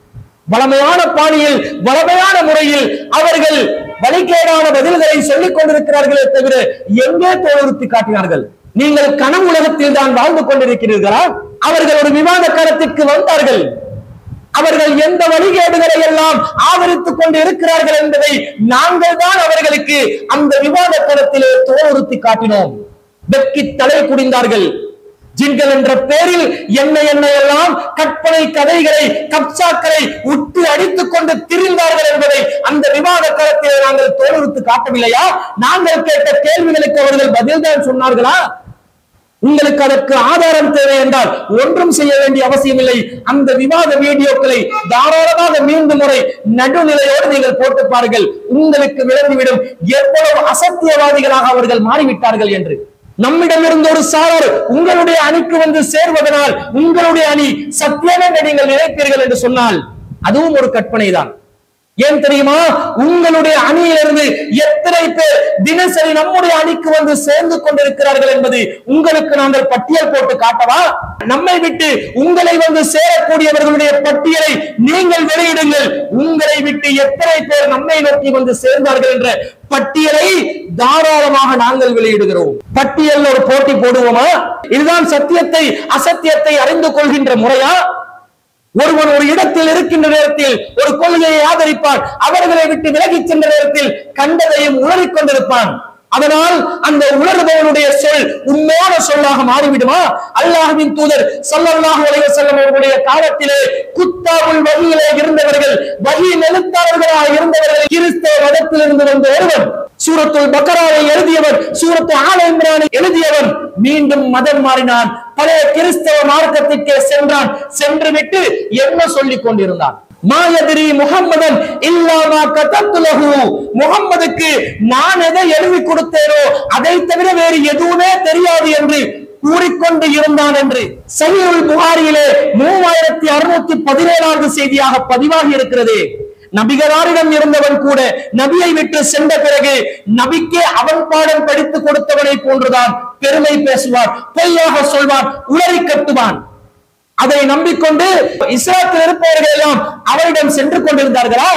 வளமையான பாணியில் வளமையான முறையில் அவர்கள் வழிகேடான பதில்களை சொல்லிக் கொண்டிருக்கிறார்களே தவிர எங்கே தோலுறுத்தி காட்டினார்கள் நீங்கள் கனவு உலகத்தில் தான் வாழ்ந்து கொண்டிருக்கிறீர்களா அவர்கள் ஒரு விவாத களத்திற்கு வந்தார்கள் அவர்கள் எந்த வழிகேடுகளை எல்லாம் ஆதரித்துக் கொண்டு இருக்கிறார்கள் என்பதை நாங்கள் தான் அவர்களுக்கு அந்த விவாத களத்திலே தோலுறுத்தி காட்டினோம் வெக்கி தலை குடிந்தார்கள் ஜின்கள் என்ற பேரில் என்ன என்ன எல்லாம் கற்பனை கதைகளை கப்சாக்களை உட்டு அடித்துக் கொண்டு திரிந்தார்கள் என்பதை அந்த விவாத களத்திலே நாங்கள் தோலுறுத்து காட்டவில்லையா நாங்கள் கேட்ட கேள்விகளுக்கு அவர்கள் பதில்தான் சொன்னார்களா உங்களுக்கு அதற்கு ஆதாரம் தேவை என்றால் ஒன்றும் செய்ய வேண்டிய அவசியமில்லை அந்த விவாத வீடியோக்களை தாராளமாக மீண்டும் முறை நடுநிலையோடு நீங்கள் போட்டு பாருங்கள் உங்களுக்கு விளங்கிவிடும் எவ்வளவு அசத்தியவாதிகளாக அவர்கள் மாறிவிட்டார்கள் என்று நம்மிடமிருந்து ஒரு சாரர் உங்களுடைய அணிக்கு வந்து சேர்வதனால் உங்களுடைய அணி சத்தியம் என்று நீங்கள் நினைப்பீர்கள் என்று சொன்னால் அதுவும் ஒரு கற்பனைதான் ஏன் தெரியுமா உங்களுடைய அணியிலிருந்து எத்தனை பேர் தினசரி நம்முடைய அணிக்கு வந்து சேர்ந்து கொண்டிருக்கிறார்கள் என்பது உங்களுக்கு நாங்கள் பட்டியல் போட்டு காட்டவா நம்மை விட்டு உங்களை வந்து சேரக்கூடியவர்களுடைய பட்டியலை நீங்கள் வெளியிடுங்கள் உங்களை விட்டு எத்தனை பேர் நம்மை நோக்கி வந்து சேர்ந்தார்கள் என்ற பட்டியலை தாராளமாக நாங்கள் வெளியிடுகிறோம் பட்டியல் ஒரு போட்டி போடுவோமா இதுதான் சத்தியத்தை அசத்தியத்தை அறிந்து கொள்கின்ற முறையா ஒருவன் ஒரு இடத்தில் இருக்கின்ற நேரத்தில் ஒரு கொள்கையை ஆதரிப்பான் அவர்களை விட்டு விலகிச் சென்ற நேரத்தில் கண்டதையும் உளறிக் கொண்டிருப்பான் அதனால் அந்த உணர்பவனுடைய சொல் உண்மையான சொல்லாக மாறிவிடுமா அல்லாஹ்வின் தூதர் ஸல்லல்லாஹு அலைஹி வஸல்லம் அவர்களுடைய காலத்திலே குத்தாவுல் வகியிலே இருந்தவர்கள் வகியின் எழுத்தாளர்களாக இருந்தவர்கள் கிறிஸ்தவ மதத்திலிருந்து வந்த ஒருவன் சூரத்துல் பக்கராவை எழுதியவன் சூரத்து ஆல இம்ரானை எழுதியவன் மீண்டும் மதம் மாறினான் பழைய கிறிஸ்தவ மார்க்கத்திற்கே சென்றான் சென்று விட்டு என்ன சொல்லிக் கொண்டிருந்தான் மாயதிரி முகம்மதன் இல்லாமா கதத்துலகு முகம்மதுக்கு நான் எதை எழுதி கொடுத்தேனோ அதை தவிர வேறு எதுவுமே தெரியாது என்று கூறிக்கொண்டு இருந்தான் என்று சஹீஹுல் புகாரியிலே மூவாயிரத்தி அறுநூத்தி பதினேழாவது செய்தியாக பதிவாகி இருக்கிறது நபிகளாரிடம் இருந்தவன் கூட நபியை விட்டு சென்ற பிறகு நபிக்கே அவன் பாடம் படித்து கொடுத்தவனை போன்றுதான் பெருமை பேசுவான் பொய்யாக சொல்வான் உளறி கட்டுவான் அதை நம்பிக்கொண்டு இஸ்லாத்தில் இருப்பவர்கள் எல்லாம் அவரிடம் சென்று கொண்டிருந்தார்களா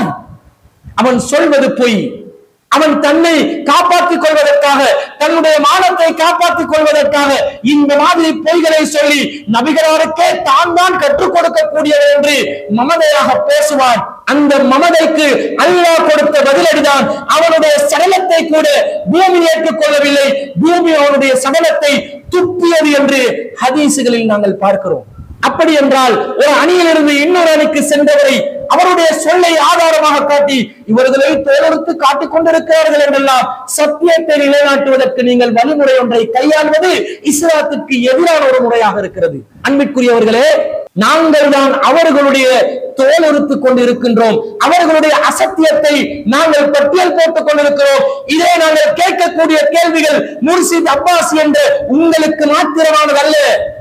அவன் சொல்வது பொய் அவன் தன்னை காப்பாற்றிக் கொள்வதற்காக தன்னுடைய மானத்தை காப்பாற்றிக் கொள்வதற்காக இந்த மாதிரி பொய்களை சொல்லி நபிகளாருக்கே தான் தான் கற்றுக் கொடுக்கக்கூடியவர் என்று மமதையாக பேசுவான் அந்த மமதைக்கு அல்லாஹ் கொடுத்த பதிலடிதான் அவனுடைய சடலத்தை கூட பூமி ஏற்றுக்கொள்ளவில்லை பூமி அவனுடைய சடலத்தை துப்பியது என்று ஹதீசுகளில் நாங்கள் பார்க்கிறோம் அப்படி என்றால் ஒரு அணியிலிருந்து இன்னொரு அணிக்கு சென்றவரை அவருடைய சொல்லை ஆதாரமாக காட்டி இவர்களை தோலெடுத்து காட்டிக் கொண்டிருக்கிறார்கள் என்றெல்லாம் சத்தியத்தை நிலைநாட்டுவதற்கு நீங்கள் வழிமுறை ஒன்றை கையாள்வது இஸ்லாத்துக்கு எதிரான ஒரு முறையாக இருக்கிறது அன்பிற்குரியவர்களே நாங்கள் தான் அவர்களுடைய தோலுறுத்துக் கொண்டிருக்கின்றோம் அவர்களுடைய அசத்தியத்தை நாங்கள் பட்டியல் போட்டுக் கொண்டிருக்கிறோம் இதை நாங்கள் கேட்கக்கூடிய கேள்விகள் முர்ஷித் அப்பாஸ் என்ற உங்களுக்கு மாத்திரமானதல்ல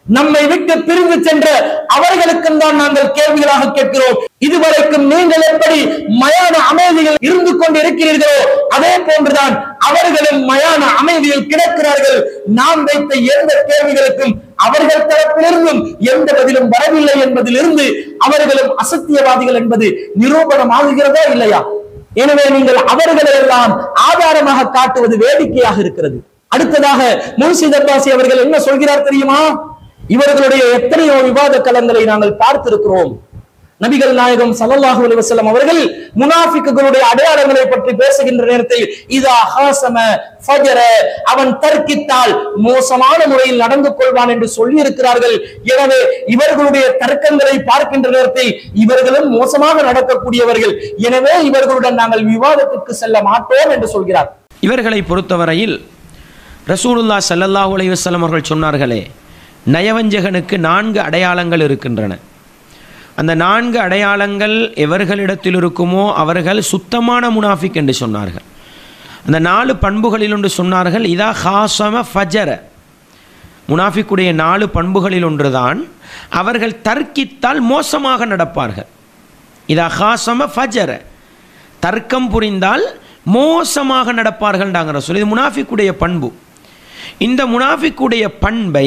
நம்மை விட்டு பிரிந்து சென்ற அவர்களுக்கும் தான் நாங்கள் கேள்விகளாக கேட்கிறோம் இதுவரைக்கும் நீங்கள் எப்படி மயான அமைதியில் இருந்து கொண்டு இருக்கிறீர்களோ அதே போன்றுதான் அவர்களும் மயான அமைதியில் கிடக்கிறார்கள் நாம் வைத்த எந்த கேள்விகளுக்கும் அவர்கள் தரப்பிலிருந்தும் எந்த பதிலும் வரவில்லை என்பதிலிருந்து அவர்களும் அசத்தியவாதிகள் என்பது நிரூபணமாகுகிறதா இல்லையா எனவே நீங்கள் அவர்களை எல்லாம் ஆதாரமாக காட்டுவது வேடிக்கையாக இருக்கிறது அடுத்ததாக முன்சித் அப்பாசி அவர்கள் என்ன சொல்கிறார் தெரியுமா இவர்களுடைய எத்தனையோ விவாத களங்களை நாங்கள் பார்த்திருக்கிறோம் நபிகள் நாயகம் ஸல்லல்லாஹு அலைஹி வஸல்லம் அவர்கள் முனாஃபிக்குகளுடைய அடையாளங்களை பற்றி பேசுகின்ற நேரத்தில் இதா ஹாசம ஃபஜர அவன் தர்க்கித்தால் மோசமான முறையில் நடந்து கொள்வான் என்று சொல்லி இருக்கிறார்கள் எனவே இவர்களுடைய தர்க்கங்களை பார்க்கின்ற நேரத்தில் இவர்களும் மோசமாக நடக்கக்கூடியவர்கள் எனவே இவர்களுடன் நாங்கள் விவாதத்திற்கு செல்ல மாட்டோம் என்று சொல்கிறார் இவர்களை பொறுத்தவரையில் ரசூலுல்லா ஸல்லல்லாஹு அலைஹி வஸல்லம் அவர்கள் சொன்னார்களே நயவஞ்சகனுக்கு நான்கு அடையாளங்கள் இருக்கின்றன அந்த நான்கு அடையாளங்கள் எவர்களிடத்தில் இருக்குமோ அவர்கள் சுத்தமான முனாஃபிக் என்று சொன்னார்கள் அந்த நாலு பண்புகளில் ஒன்று சொன்னார்கள் இதா ஹாசம ஃபஜர முனாஃபிக்குடைய நாலு பண்புகளில் ஒன்றுதான் அவர்கள் தர்க்கித்தால் மோசமாக நடப்பார்கள் இதா ஹாசம ஃபஜர தர்க்கம் புரிந்தால் மோசமாக நடப்பார்கள்டாங்கிற சொல்லி இது முனாஃபிக்குடைய பண்பு இந்த முனாஃபிக்குடைய பண்பை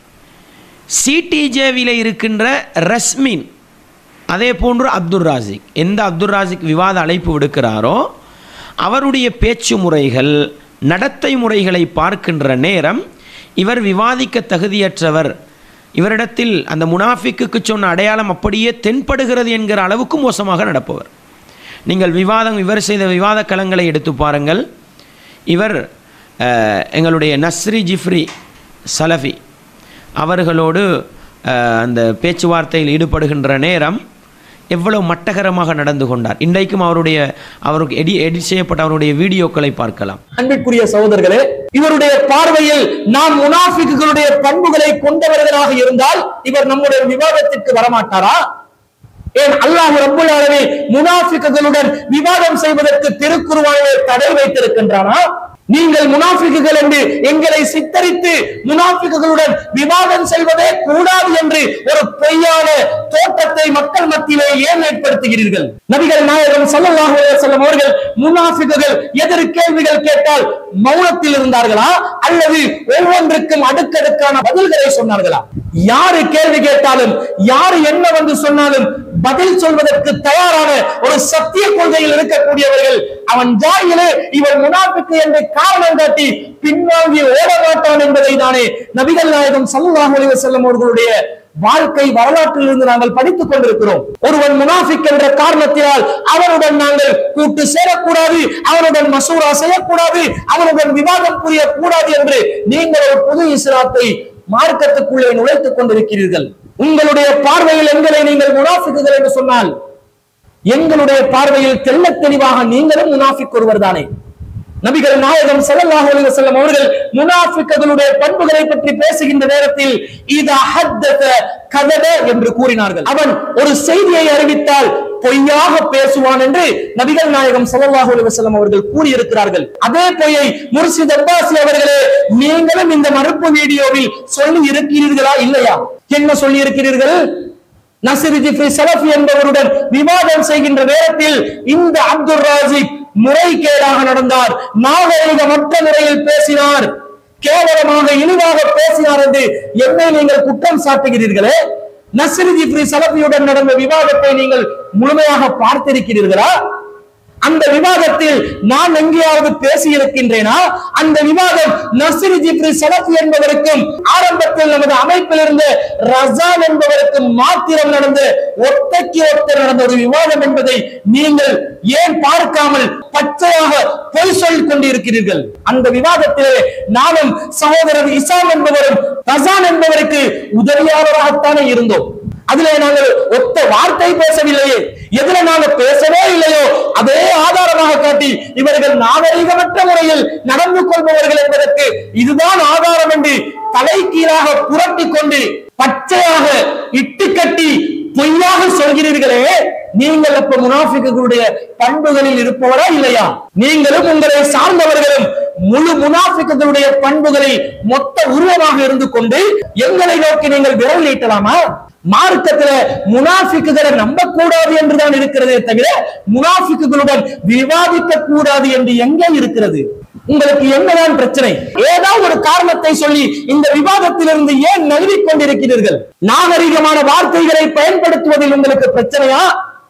சிடிஜேவியில் இருக்கின்ற ரஸ்மின் அதே போன்று அப்துல் ராசிக் எந்த அப்துல் ராசிக் விவாத அழைப்பு விடுக்கிறாரோ அவருடைய பேச்சு முறைகள் நடத்தை முறைகளை பார்க்கின்ற நேரம் இவர் விவாதிக்க தகுதியற்றவர் இவரிடத்தில் அந்த முனாஃபிக்குக்கு சொன்ன அடையாளம் அப்படியே தென்படுகிறது என்கிற அளவுக்கு மோசமாக நடப்பவர் நீங்கள் விவாதம் இவர் செய்த விவாத களங்களை எடுத்து பாருங்கள் இவர் அஹ், எங்களுடைய நஸ்ரி ஜிஃப்ரி சலஃபி அவர்களோடு அஹ், அந்த பேச்சுவார்த்தையில் ஈடுபடுகின்ற நேரம் எவ்வளவு மட்டகரமாக நடந்து கொண்டார் இன்றைக்கும் அவருடைய அவருக்கு எடி எடிட் செய்யப்பட்ட அவருடைய வீடியோக்களை பார்க்கலாம் அன்பிற்குரிய சகோதரர்களே இவருடைய பார்வையில் நாம் முனாஃபிக்குகளுடைய பண்புகளை கொண்டவர்களாக இருந்தால் இவர் நம்முடைய விவாதத்திற்கு வரமாட்டாரா ஏன் அல்லாஹ் ரப்புல் ஆலமீன் முனாஃபிக்குகளுடன் விவாதம் செய்வதற்கு திருக்குர்ஆனிலே தடை வைத்திருக்கின்றானா நீங்கள் முனாஃபிக்குகள் என்று எங்களை சித்தரித்து முனாஃபிக்குகளுடன் விவாதம் செய்வதே கூடாது என்று ஒரு பொய்யான தோட்டத்தை மக்கள் மத்தியிலே ஏன் ஏற்படுத்துகிறீர்கள் நபிகள் நாயகம் ஸல்லல்லாஹு அலைஹி வஸல்லம் அவர்கள் முனாஃபிக்குகள் எதிர் கேள்விகள் கேட்டால் மௌனத்தில் இருந்தார்களா அல்லது ஒவ்வொன்றுக்கும் அடுக்கடுக்கான பதில்களை சொன்னார்களா யாரு கேள்வி கேட்டாலும் யாரு என்ன வந்து சொன்னாலும் பதில் சொல்வதற்கு தயாரான ஒரு சத்திய கொள்கையில் இருக்கக்கூடியவர்கள் அவன் ஜாயிலே இவன் முனாஃபிக்கு என்று காரணம் காட்டி பின்வாங்கி ஓட மாட்டான் என்பதை தானே நபிகள் நாயகம் ஸல்லல்லாஹு அலைஹி வஸல்லம் அவர்களுடைய வாழ்க்கை வரலாற்றிலிருந்து நாங்கள் படித்துக் கொண்டிருக்கிறோம் ஒருவன் முனாஃபிக் என்ற காரணத்தினால் அவனுடன் நாங்கள் கூட்டு சேரக்கூடாது அவனுடன் மசூரா செய்யக்கூடாது அவனுடன் விவாதம் புரியக்கூடாது என்று நீங்கள் ஒரு புது இஸ்லாத்தை மார்க்கத்துக்குள்ளே நுழைத்துக் கொண்டிருக்கிறீர்கள் உங்களுடைய பார்வையில் எங்களை நீங்கள் முனாஃபிக்குகள் என்று சொன்னால் எங்களுடைய பார்வையில் தெள்ளத் தெளிவாக நீங்களும் முனாஃபிக் ஒருவர் தானே நபிகள் நாயகம் ஸல்லல்லாஹு அலைஹி வஸல்லம் அவர்கள் முனாஃபிக்குகளுடைய பண்புகளை பற்றி பேசுகின்ற நேரத்தில் இதா ஹத்தத கதப என்று கூறினார்கள் அவன் ஒரு செய்தியை அறிவித்தால் பொய்யாக பேசுவான் என்று நபிகள் நாயகம் ஸல்லல்லாஹு அலைஹி வஸல்லம் அவர்கள் கூறியிருக்கிறார்கள் அதே பொய்யை முர்ஷித் அப்பாசி அவர்களே நீங்களும் இந்த மறுப்பு வீடியோவில் சொல்லி இருக்கிறீர்களா இல்லையா என்ன சொல்லி இருக்கிறீர்கள் நசிர் ஜிஃப்ரி சலஃபி என்பவருடன் விவாதம் செய்கின்ற நேரத்தில் இந்த அப்துல் ராசிக் முறைகேடாக நடந்தார் நாகரிகமற்ற முறையில் பேசினார் கேவலமாக இழிவாக பேசினார் என்று என்னை நீங்கள் குற்றம் சாட்டுகிறீர்களே நசிர் ஜிஃப்ரி சலஃபியுடன் நடந்த விவாதத்தை நீங்கள் முழுமையாக பார்த்திருக்கிறீர்களா அந்த விவாதத்தில் நான் எங்கேயாவது பேசி இருக்கின்றேனா அந்த விவாதம் நசிர் ஜிப்ரி சலஃபி என்பவருக்கும் ஆரம்பத்தில் நமது அமைப்பில் இருந்த ரசான் என்பவருக்கும் மாத்திரம் நடந்த ஒத்தக்கி ஒத்த நடந்த ஒரு விவாதம் என்பதை நீங்கள் ஏன் பார்க்காமல் பச்சையாக பொய் சொல்லிக் கொண்டிருக்கிறீர்கள் அந்த விவாதத்திலே நானும் சகோதரர் இசாம் என்பவரும் ரசான் என்பவருக்கு உதவியாளராகத்தானே இருந்தோம் அதிலே நாங்கள் ஒத்த வார்த்தை பேசவில்லையே எதுல நாங்க பேசவே இல்லையோ அதே ஆதாரமாக காட்டி இவர்கள் நாகரிகமற்ற முறையில் நடந்து கொள்பவர்கள் என்பதற்கு இதுதான் ஆதாரம் என்று தலைகீழாக புரட்டி கொண்டு பச்சையாக இட்டு கட்டி பொய்யாக சொல்கிறீர்களே நீங்கள் அப்ப முனாஃபிக்குகளுடைய பண்புகளில் இருப்பவரா இல்லையா நீங்களும் உங்களை சார்ந்தவர்களும் முழு முனாஃபிக்குகளுடைய பண்புகளில் மொத்த உருவமாக இருந்து கொண்டு எங்களை நோக்கி நீங்கள் விரல் நீட்டலாமா மார்க்கத்துல முனாஃபிக்குகளை நம்ப கூடாது என்றுதான் இருக்கிறதே தவிர முனாஃபிக்குகளுடன் விவாதிக்க கூடாது என்று எங்கே இருக்கிறது உங்களுக்கு என்னதான் பிரச்சனை ஏதாவது ஒரு காரணத்தை சொல்லி இந்த விவாதத்திலிருந்து ஏன் நழுவிக் கொண்டிருக்கிறீர்கள் நாகரிகமான வார்த்தைகளை பயன்படுத்துவதில் உங்களுக்கு பிரச்சனையா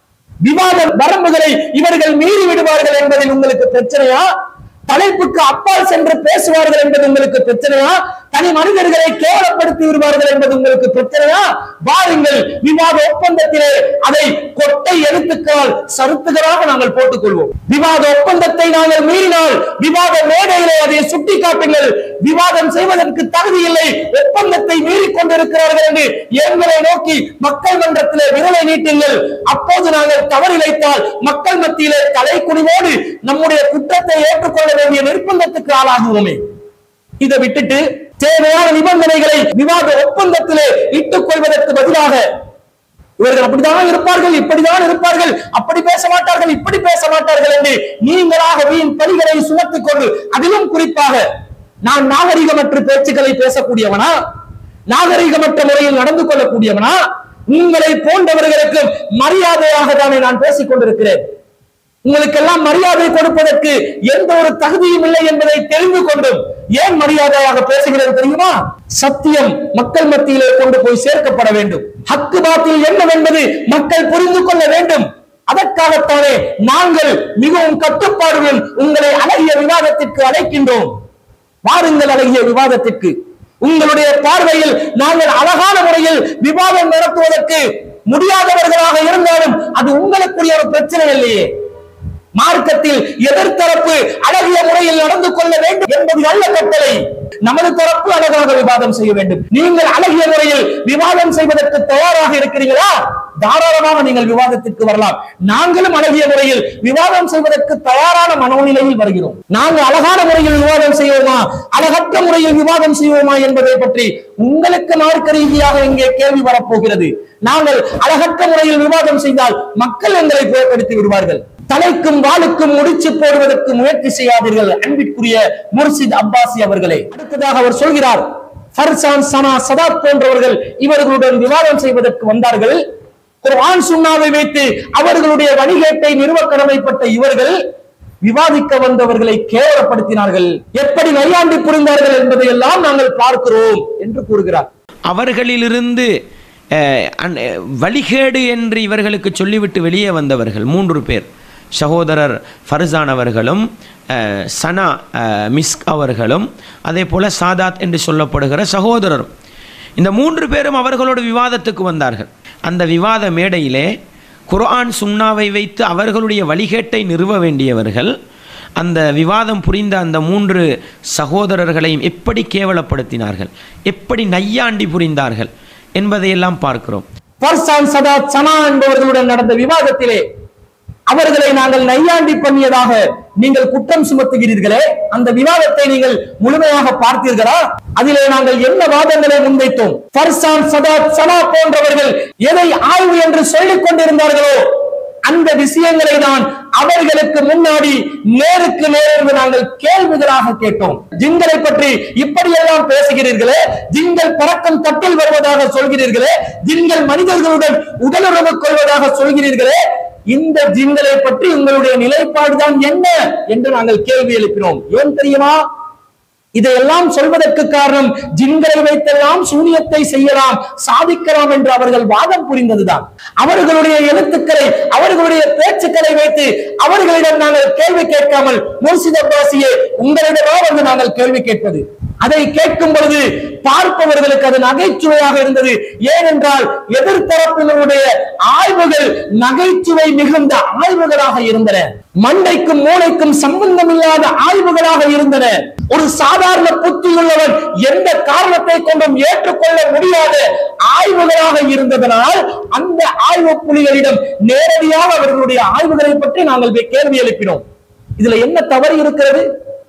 விவாத வரம்புகளை இவர்கள் மீறி விடுவார்கள் என்பதில் உங்களுக்கு பிரச்சனையா தலைப்புக்கு அப்பால் சென்று பேசுவார்கள் என்பது உங்களுக்கு பிரச்சனையா தனி மனிதர்களை கேவலப்படுத்தி விடுவார்கள் என்பது உங்களுக்கு பிரச்சனையா வாருங்கள் விவாத ஒப்பந்தத்திலே அதை கொட்டை எழுத்துக்களால் சருத்துகளாக நாங்கள் போட்டுக் கொள்வோம் விவாத ஒப்பந்தத்தை நாங்கள் மீறினால் விவாத மேடையிலே அதை சுட்டி காட்டுங்கள் விவாதம் செய்வதற்கு தகுதி இல்லை ஒப்பந்தத்தை மீறிக் கொண்டிருக்கிறார்கள் என்று எங்களை நோக்கி மக்கள் மன்றத்திலே விரலை நீட்டுங்கள் அப்போது நாங்கள் தவறிழைத்தால் மக்கள் மத்தியிலே தலை குனிவோடு நம்முடைய குற்றத்தை ஏற்றுக்கொள்ள வேண்டிய நிர்பந்தத்துக்கு ஆளாகுவோமே இதை விட்டுட்டு தேவையான நிபந்தனைகளை விவாத ஒப்பந்தத்திலே இட்டுக் கொள்வதற்கு பதிலாக இவர்கள் அப்படித்தான் இருப்பார்கள் இப்படிதான் இருப்பார்கள் அப்படி பேச மாட்டார்கள் இப்படி பேச மாட்டார்கள் என்று நீங்களாக வீண் பலிகளை சுமத்துக் கொண்டு அதிலும் குறிப்பாக நான் நாகரிகமற்ற பேச்சுக்களை பேசக்கூடியவனா நாகரிகமற்ற முறையில் நடந்து கொள்ளக்கூடியவனா உங்களை போன்றவர்களுக்கு மரியாதையாக தானே நான் பேசிக் கொண்டிருக்கிறேன் உங்களுக்கெல்லாம் மரியாதை கொடுப்பதற்கு எந்த ஒரு தகுதியும் இல்லை என்பதை தெரிந்து கொண்டும் ஏன் மரியாதையாக பேசுகிறது தெரியுமா சத்தியம் மக்கள் மத்தியிலே கொண்டு போய் சேர்க்கப்பட வேண்டும் ஹக்கு பாத்தில் என்னவென்பது மக்கள் புரிந்து கொள்ள வேண்டும் அதற்காகத்தானே நாங்கள் மிகவும் கட்டுப்பாடுடன் உங்களை அழகிய விவாதத்திற்கு அழைக்கின்றோம் வாருங்கள் அழகிய விவாதத்திற்கு உங்களுடைய பார்வையில் நாங்கள் அழகான முறையில் விவாதம் நடத்துவதற்கு முடியாதவர்களாக இருந்தாலும் அது உங்களுக்குரிய ஒரு பிரச்சனை இல்லையே மார்க்கத்தில் எதிர்த்தரப்பு அழகிய முறையில் நடந்து கொள்ள வேண்டும் என்பது நல்ல கட்டளை நமது தரப்பு அழகாக விவாதம் செய்ய வேண்டும் நீங்கள் அழகிய முறையில் விவாதம் செய்வதற்கு தயாராக இருக்கிறீர்களா தாராளமாக நீங்கள் விவாதத்திற்கு வரலாம் நாங்களும் அழகிய முறையில் விவாதம் செய்வதற்கு தயாரான மனோநிலையில் வருகிறோம் நாங்கள் அழகான முறையில் விவாதம் செய்வோமா அழகற்ற முறையில் விவாதம் செய்வோமா என்பதை பற்றி உங்களுக்கு மார்க்க ரீதியாக இங்கே கேள்வி வரப்போகிறது நாங்கள் அழகற்ற முறையில் விவாதம் செய்தால் மக்கள் எங்களை புறப்படுத்தி விடுவார்கள் தலைக்கும் வாளுக்கும் முடிச்சு போடுவதற்கு முயற்சி செய்யாதீர்கள் அன்பிற்குரிய முர்ஷித் அப்பாசி அவர்களே அடுத்ததாக அவர் சொல்கிறார் ஃபர்சான் சனா சதாத் போன்றவர்கள் இவர்களுடன் விவாதம் செய்வதற்கு வந்தார்கள் குர்ஆன் சுன்னாவை வைத்து அவர்களுடைய வழிகேட்டை நிறுவ கடமைப்பட்ட இவர்கள் விவாதிக்க வந்தவர்களை கேவலப்படுத்தினார்கள் எப்படி நையாண்டி புரிந்தார்கள் என்பதை எல்லாம் நாங்கள் பார்க்கிறோம் என்று கூறுகிறார் அவர்களிலிருந்து அஹ், அன்- அஹ், வழிகேடு என்று இவர்களுக்கு சொல்லிவிட்டு வெளியே வந்தவர்கள் மூன்று பேர் சகோதரர் ஃபர்சான் அவர்களும் அஹ், சனா அஹ், மிஸ்க் அவர்களும் அதே போல சாதாத் என்று சொல்லப்படுகிற சகோதரரும் இந்த மூன்று பேரும் அவர்களோட விவாதத்துக்கு வந்தார்கள் அந்த விவாத மேடையிலே குர்ஆன் சுன்னாவை வைத்து அவர்களுடைய வழிகேட்டை நிறுவ வேண்டியவர்கள் அந்த விவாதம் புரிந்த அந்த மூன்று சகோதரர்களையும் எப்படி கேவலப்படுத்தினார்கள் எப்படி நையாண்டி புரிந்தார்கள் என்பதையெல்லாம் பார்க்கிறோம் பர்சான் சதாத் சனா என்பவர்களுடன் நடந்த விவாதத்திலே அவர்களை நாங்கள் நையாண்டி பண்ணியதாக நீங்கள் குற்றம் சுமத்துகிறீர்களே அந்த விவாதத்தை நீங்கள் முழுமையாக பார்த்தீர்களா அதிலே நாங்கள் என்ன வாதங்களை முன்வைத்தோம் பர்சான் சதாத் சனா போன்றவர்கள் எதை ஆய்வு என்று சொல்லிக் கொண்டிருந்தார்களோ அந்த விஷயங்களை தான் அவர்களுக்கு முன்னாடி நேருக்கு நேரில் நாங்கள் கேள்விகளாக கேட்டோம் ஜிங்களை பற்றி இப்படியெல்லாம் பேசுகிறீர்களே ஜிங்கள் பறக்கும் தட்டில் வருவதாக சொல்கிறீர்களே ஜிங்கள் மனிதர்களுடன் உடலுறவு கொள்வதாக சொல்கிறீர்களே இந்த ஜிங்களை பற்றி உங்களுடைய நிலைப்பாடுதான் என்ன என்று நாங்கள் கேள்வி எழுப்பினோம் ஏன் தெரியுமா இதையெல்லாம் சொல்வதற்கு காரணம் ஜின்களை வைத்தெல்லாம் சூனியத்தை செய்யலாம் சாதிக்கலாம் என்று அவர்கள் வாதம் புரிந்ததுதான் அவர்களுடைய எழுத்துக்களை அவர்களுடைய பேச்சுக்களை வைத்து அவர்களிடம் நாங்கள் கேள்வி கேட்காமல் முர்சித் அப்பாசியே உங்களிடமா வந்து நாங்கள் கேள்வி கேட்பது அதை கேட்கும் பொழுது பார்ப்பவர்களுக்கு அது நகைச்சுவையாக இருந்தது ஏனென்றால் எதிர்த்தரப்பினருடைய ஆய்வுகள் நகைச்சுவை மிகுந்த ஆய்வுகளாக இருந்தன மண்டைக்கும் மூளைக்கும் சம்பந்தம் இல்லாத ஆய்வுகளாக இருந்தன ஒரு சாதாரண புத்தியுள்ளவன் எந்த காரணத்தை கொண்டும் ஏற்றுக்கொள்ள முடியாத ஆய்வுகளாக இருந்ததனால் அந்த ஆய்வு புலிகளிடம் நேரடியாக அவர்களுடைய ஆய்வுகளை பற்றி நாங்கள் கேள்வி எழுப்பினோம் இதுல என்ன தவறு இருக்கிறது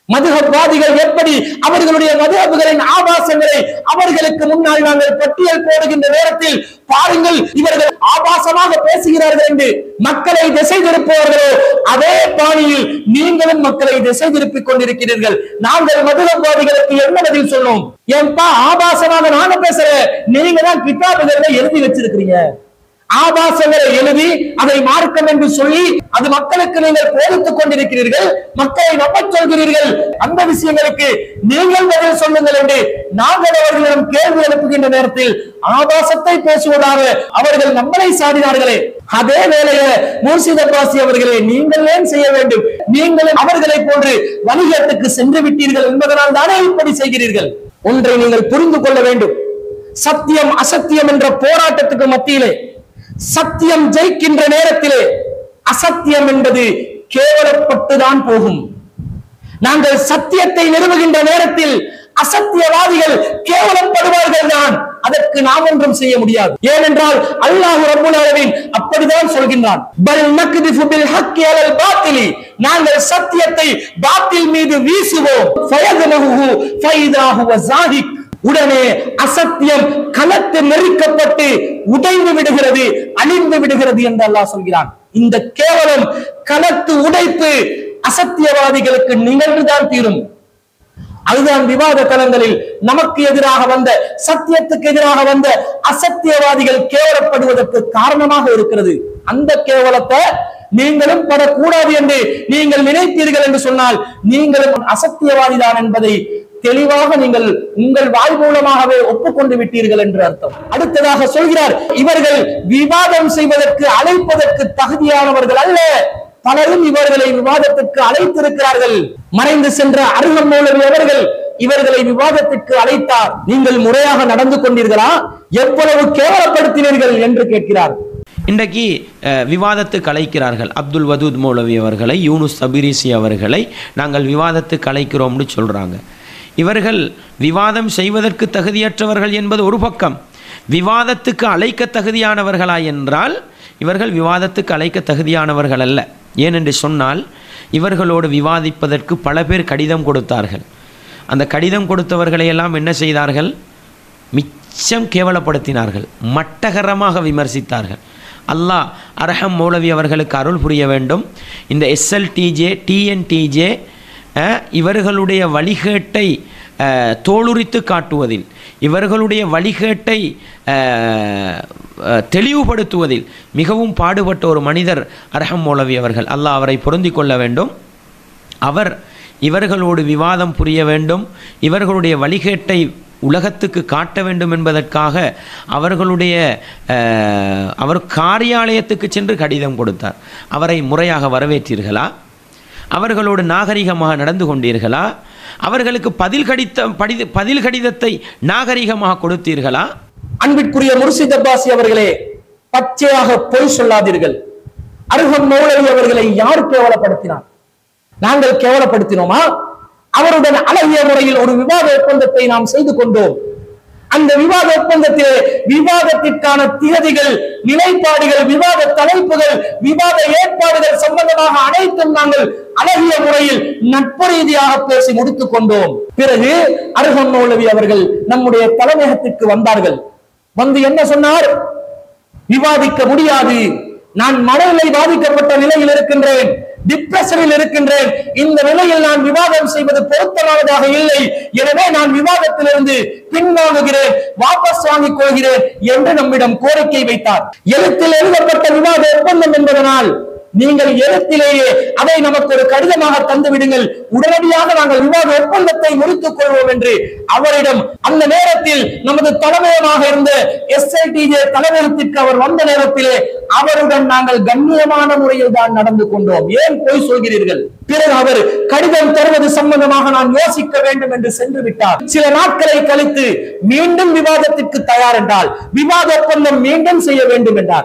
மதுகவாதிகள் எப்படி அவர்களுடைய மதுகபுகளின் ஆபாசங்களை அவர்களுக்கு முன்னால் நாங்கள் பட்டியல் போடுகின்ற நேரத்தில் பாருங்கள் இவர்கள் ஆபாசமாக பேசுகிறார்கள் என்று மக்களை திசை திருப்புவார்களோ அதே பாணியில் நீங்களும் மக்களை திசை திருப்பிக் கொண்டிருக்கிறீர்கள் நாங்கள் மதுகவாதிகளுக்கு என்ன பதில் சொன்னோம் ஏன்பா ஆபாசமாக நாங்க பேசுறேன் நீங்க தான் கிட்டாபுகளை எழுதி வச்சிருக்கிறீங்க ஆபாசங்களை எழுதி அதை மார்க்கம் என்று சொல்லி அது மக்களுக்கு நீங்கள் போதித்துக் கொண்டிருக்கிறீர்கள் மக்களை நம்பச் சொல்கிறீர்கள் அந்த விஷயங்களுக்கு நீங்கள் பதில் சொல்லுங்கள் என்று நாங்கள் அவர்களிடம் கேள்வி எழுப்புகின்ற நேரத்தில் ஆபாசத்தை பேசுவதாக அவர்கள் நம்மளை சாடினார்களே அதே வேளையில மூர்ஷித் அப்பாசி அவர்களே நீங்கள் ஏன் செய்ய வேண்டும் நீங்களும் அவர்களை போன்று வணிகத்துக்கு சென்று விட்டீர்கள் என்பதனால் தானே இப்படி செய்கிறீர்கள் ஒன்றை நீங்கள் புரிந்து கொள்ள வேண்டும் சத்தியம் அசத்தியம் என்ற போராட்டத்துக்கு மத்தியிலே சத்தியம் ஜெயிக்கின்ற நேரத்திலே அசத்தியம் என்பது கேவலப்பட்டுதான் போகும் நாங்கள் சத்தியத்தை நிறுவுகின்ற நேரத்தில் அசத்தியவாதிகள் கேவலப்படுவார்கள் தான் அதற்கு நாம் ஒன்றும் செய்ய முடியாது ஏனென்றால் அல்லாஹ் ரப்புல் ஆலமீன் அப்படிதான் சொல்கின்றான் பல் நக்திஃபு பில் ஹக்கி அலல் பாத்திலி நாங்கள் சத்தியத்தை பாத்தில் மீது வீசுவோம் ஃபயத்னஹு ஃபைதா ஹுவ ஸாஹிக் உடனே அசத்தியம் கலத்து நெருக்கப்பட்டு உடைந்து விடுகிறது அழிந்து விடுகிறது என்று அல்லாஹ் சொல்கிறான் இந்த கேவலம் கலத்து உடைப்பு அசத்தியவாதிகளுக்கு நிகழ்ந்துதான் தீரும் அதுதான் விவாத தளங்களில் நமக்கு எதிராக வந்த சத்தியத்துக்கு எதிராக வந்த அசத்தியவாதிகள் கேவலப்படுவதற்கு காரணமாக இருக்கிறது அந்த கேவலத்தை நீங்களும் படக்கூடாது என்று நீங்கள் நினைத்தீர்கள் என்று சொன்னால் நீங்களும் அசத்தியவாதிதான் என்பதை தெளிவாக நீங்கள் உங்கள் வாய் மூலமாகவே ஒப்புக்கொண்டு விட்டீர்கள் என்று அர்த்தம் அடுத்ததாக சொல்கிறார் இவர்கள் விவாதம் செய்வதற்கு அழைப்பதற்கு தகுதியானவர்கள் அல்ல பலரும் இவர்களை விவாதத்திற்கு அழைத்திருக்கிறார்கள் மறைந்து சென்ற அருகன் மௌலவி அவர்கள் இவர்களை விவாதத்திற்கு அழைத்தார் நீங்கள் முறையாக நடந்து கொண்டீர்களா எவ்வளவு கேவலப்படுத்தினீர்கள் என்று கேட்கிறார் இன்றைக்கு அஹ், விவாதத்துக்கு அழைக்கிறார்கள் அப்துல் வதூத் மௌலவி அவர்களை யூனுஸ் சபிரிசி அவர்களை நாங்கள் விவாதத்துக்கு அழைக்கிறோம்னு சொல்றாங்க இவர்கள் விவாதம் செய்வதற்கு தகுதியற்றவர்கள் என்பது ஒரு பக்கம் விவாதத்துக்கு அழைக்க தகுதியானவர்களா என்றால் இவர்கள் விவாதத்துக்கு அழைக்க தகுதியானவர்கள் அல்ல ஏனென்று சொன்னால் இவர்களோடு விவாதிப்பதற்கு பல பேர் கடிதம் கொடுத்தார்கள் அந்த கடிதம் கொடுத்தவர்களை எல்லாம் என்ன செய்தார்கள் மிச்சம் கேவலப்படுத்தினார்கள் மட்டகரமாக விமர்சித்தார்கள் அல்லாஹ் அரஹம் மௌலவி அவர்களுக்கு அருள் புரிய வேண்டும் இந்த எஸ்எல்டிஜே டிஎன்டிஜே இவர்களுடைய வழிகேட்டை அஹ், தோலுரித்து காட்டுவதில் இவர்களுடைய வழிகேட்டை அஹ், அஹ், தெளிவுபடுத்துவதில் மிகவும் பாடுபட்ட ஒரு மனிதர் அரஹம் மௌலவி அவர்கள் அல்லாஹ் அவரை பொருந்திக் கொள்ள வேண்டும் அவர் இவர்களோடு விவாதம் புரிய வேண்டும் இவர்களுடைய வழிகேட்டை உலகத்துக்கு காட்ட வேண்டும் என்பதற்காக அவர்களுடைய அஹ், அவர் காரியாலயத்துக்கு சென்று கடிதம் கொடுத்தார் அவரை முறையாக வரவேற்றீர்களா அவர்களோடு நாகரிகமாக நடந்து கொண்டீர்களா அவர்களுக்கு பதில் கடித்த படித பதில் கடிதத்தை நாகரிகமாக கொடுத்தீர்களா அன்பிற்குரிய முர்ஷித் அப்பாசி அவர்களே பச்சையாக பொய் சொல்லாதீர்கள் அருகம் மௌலவி அவர்களை யார் கேவலப்படுத்தினார் நாங்கள் கேவலப்படுத்தினோமா அவருடன் அழகிய முறையில் ஒரு விவாத ஒப்பந்தத்தை நாம் செய்து கொண்டோம் அந்த விவாத ஒப்பந்தத்திலே விவாதத்திற்கான திகதிகள் நிலைப்பாடுகள் விவாத தலைப்புகள் விவாத ஏற்பாடுகள் சம்பந்தமாக அனைத்தும் நாங்கள் அழகிய முறையில் நட்பு ரீதியாக பேசி முடித்துக் கொண்டோம் பிறகு அருகம் மௌலவி அவர்கள் நம்முடைய தலைமையகத்திற்கு வந்தார்கள் வந்து என்ன சொன்னார் விவாதிக்க முடியாது நான் மனநிலை பாதிக்கப்பட்ட நிலையில் இருக்கின்றேன் டிப்ரெஷனில் இருக்கின்றேன் இந்த நிலையில் நான் விவாதம் செய்வது பொருத்தமானதாக இல்லை எனவே நான் விவாதத்திலிருந்து பின்வாங்குகிறேன் வாபஸ் வாங்கிக் கொள்கிறேன் என்று நம்மிடம் கோரிக்கை வைத்தார் எழுத்தில் எழுதப்பட்ட விவாத ஒப்பந்தம் என்பதனால் நீங்கள் எழுத்திலேயே அதை நமக்கு ஒரு கடிதமாக தந்து விடுங்கள் உடனடியாக நாங்கள் விவாத ஒப்பந்தத்தை முடித்துக் கொள்வோம் என்று அவரிடம் அந்த நேரத்தில் நமது தலைமையமாக இருந்த எஸ்ஐடிஜே தலைமையகத்திற்கு அவர் வந்த நேரத்திலே அவருடன் நாங்கள் கண்ணியமான முறையில் தான் நடந்து கொண்டோம் ஏன் போய் சொல்கிறீர்கள் பிறகு அவர் கடிதம் தருவது சம்பந்தமாக நான் யோசிக்க வேண்டும் என்று சென்று விட்டார் சில நாட்களை கழித்து மீண்டும் விவாதத்திற்கு தயார் என்றால் விவாத ஒப்பந்தம் மீண்டும் செய்ய வேண்டும் என்றார்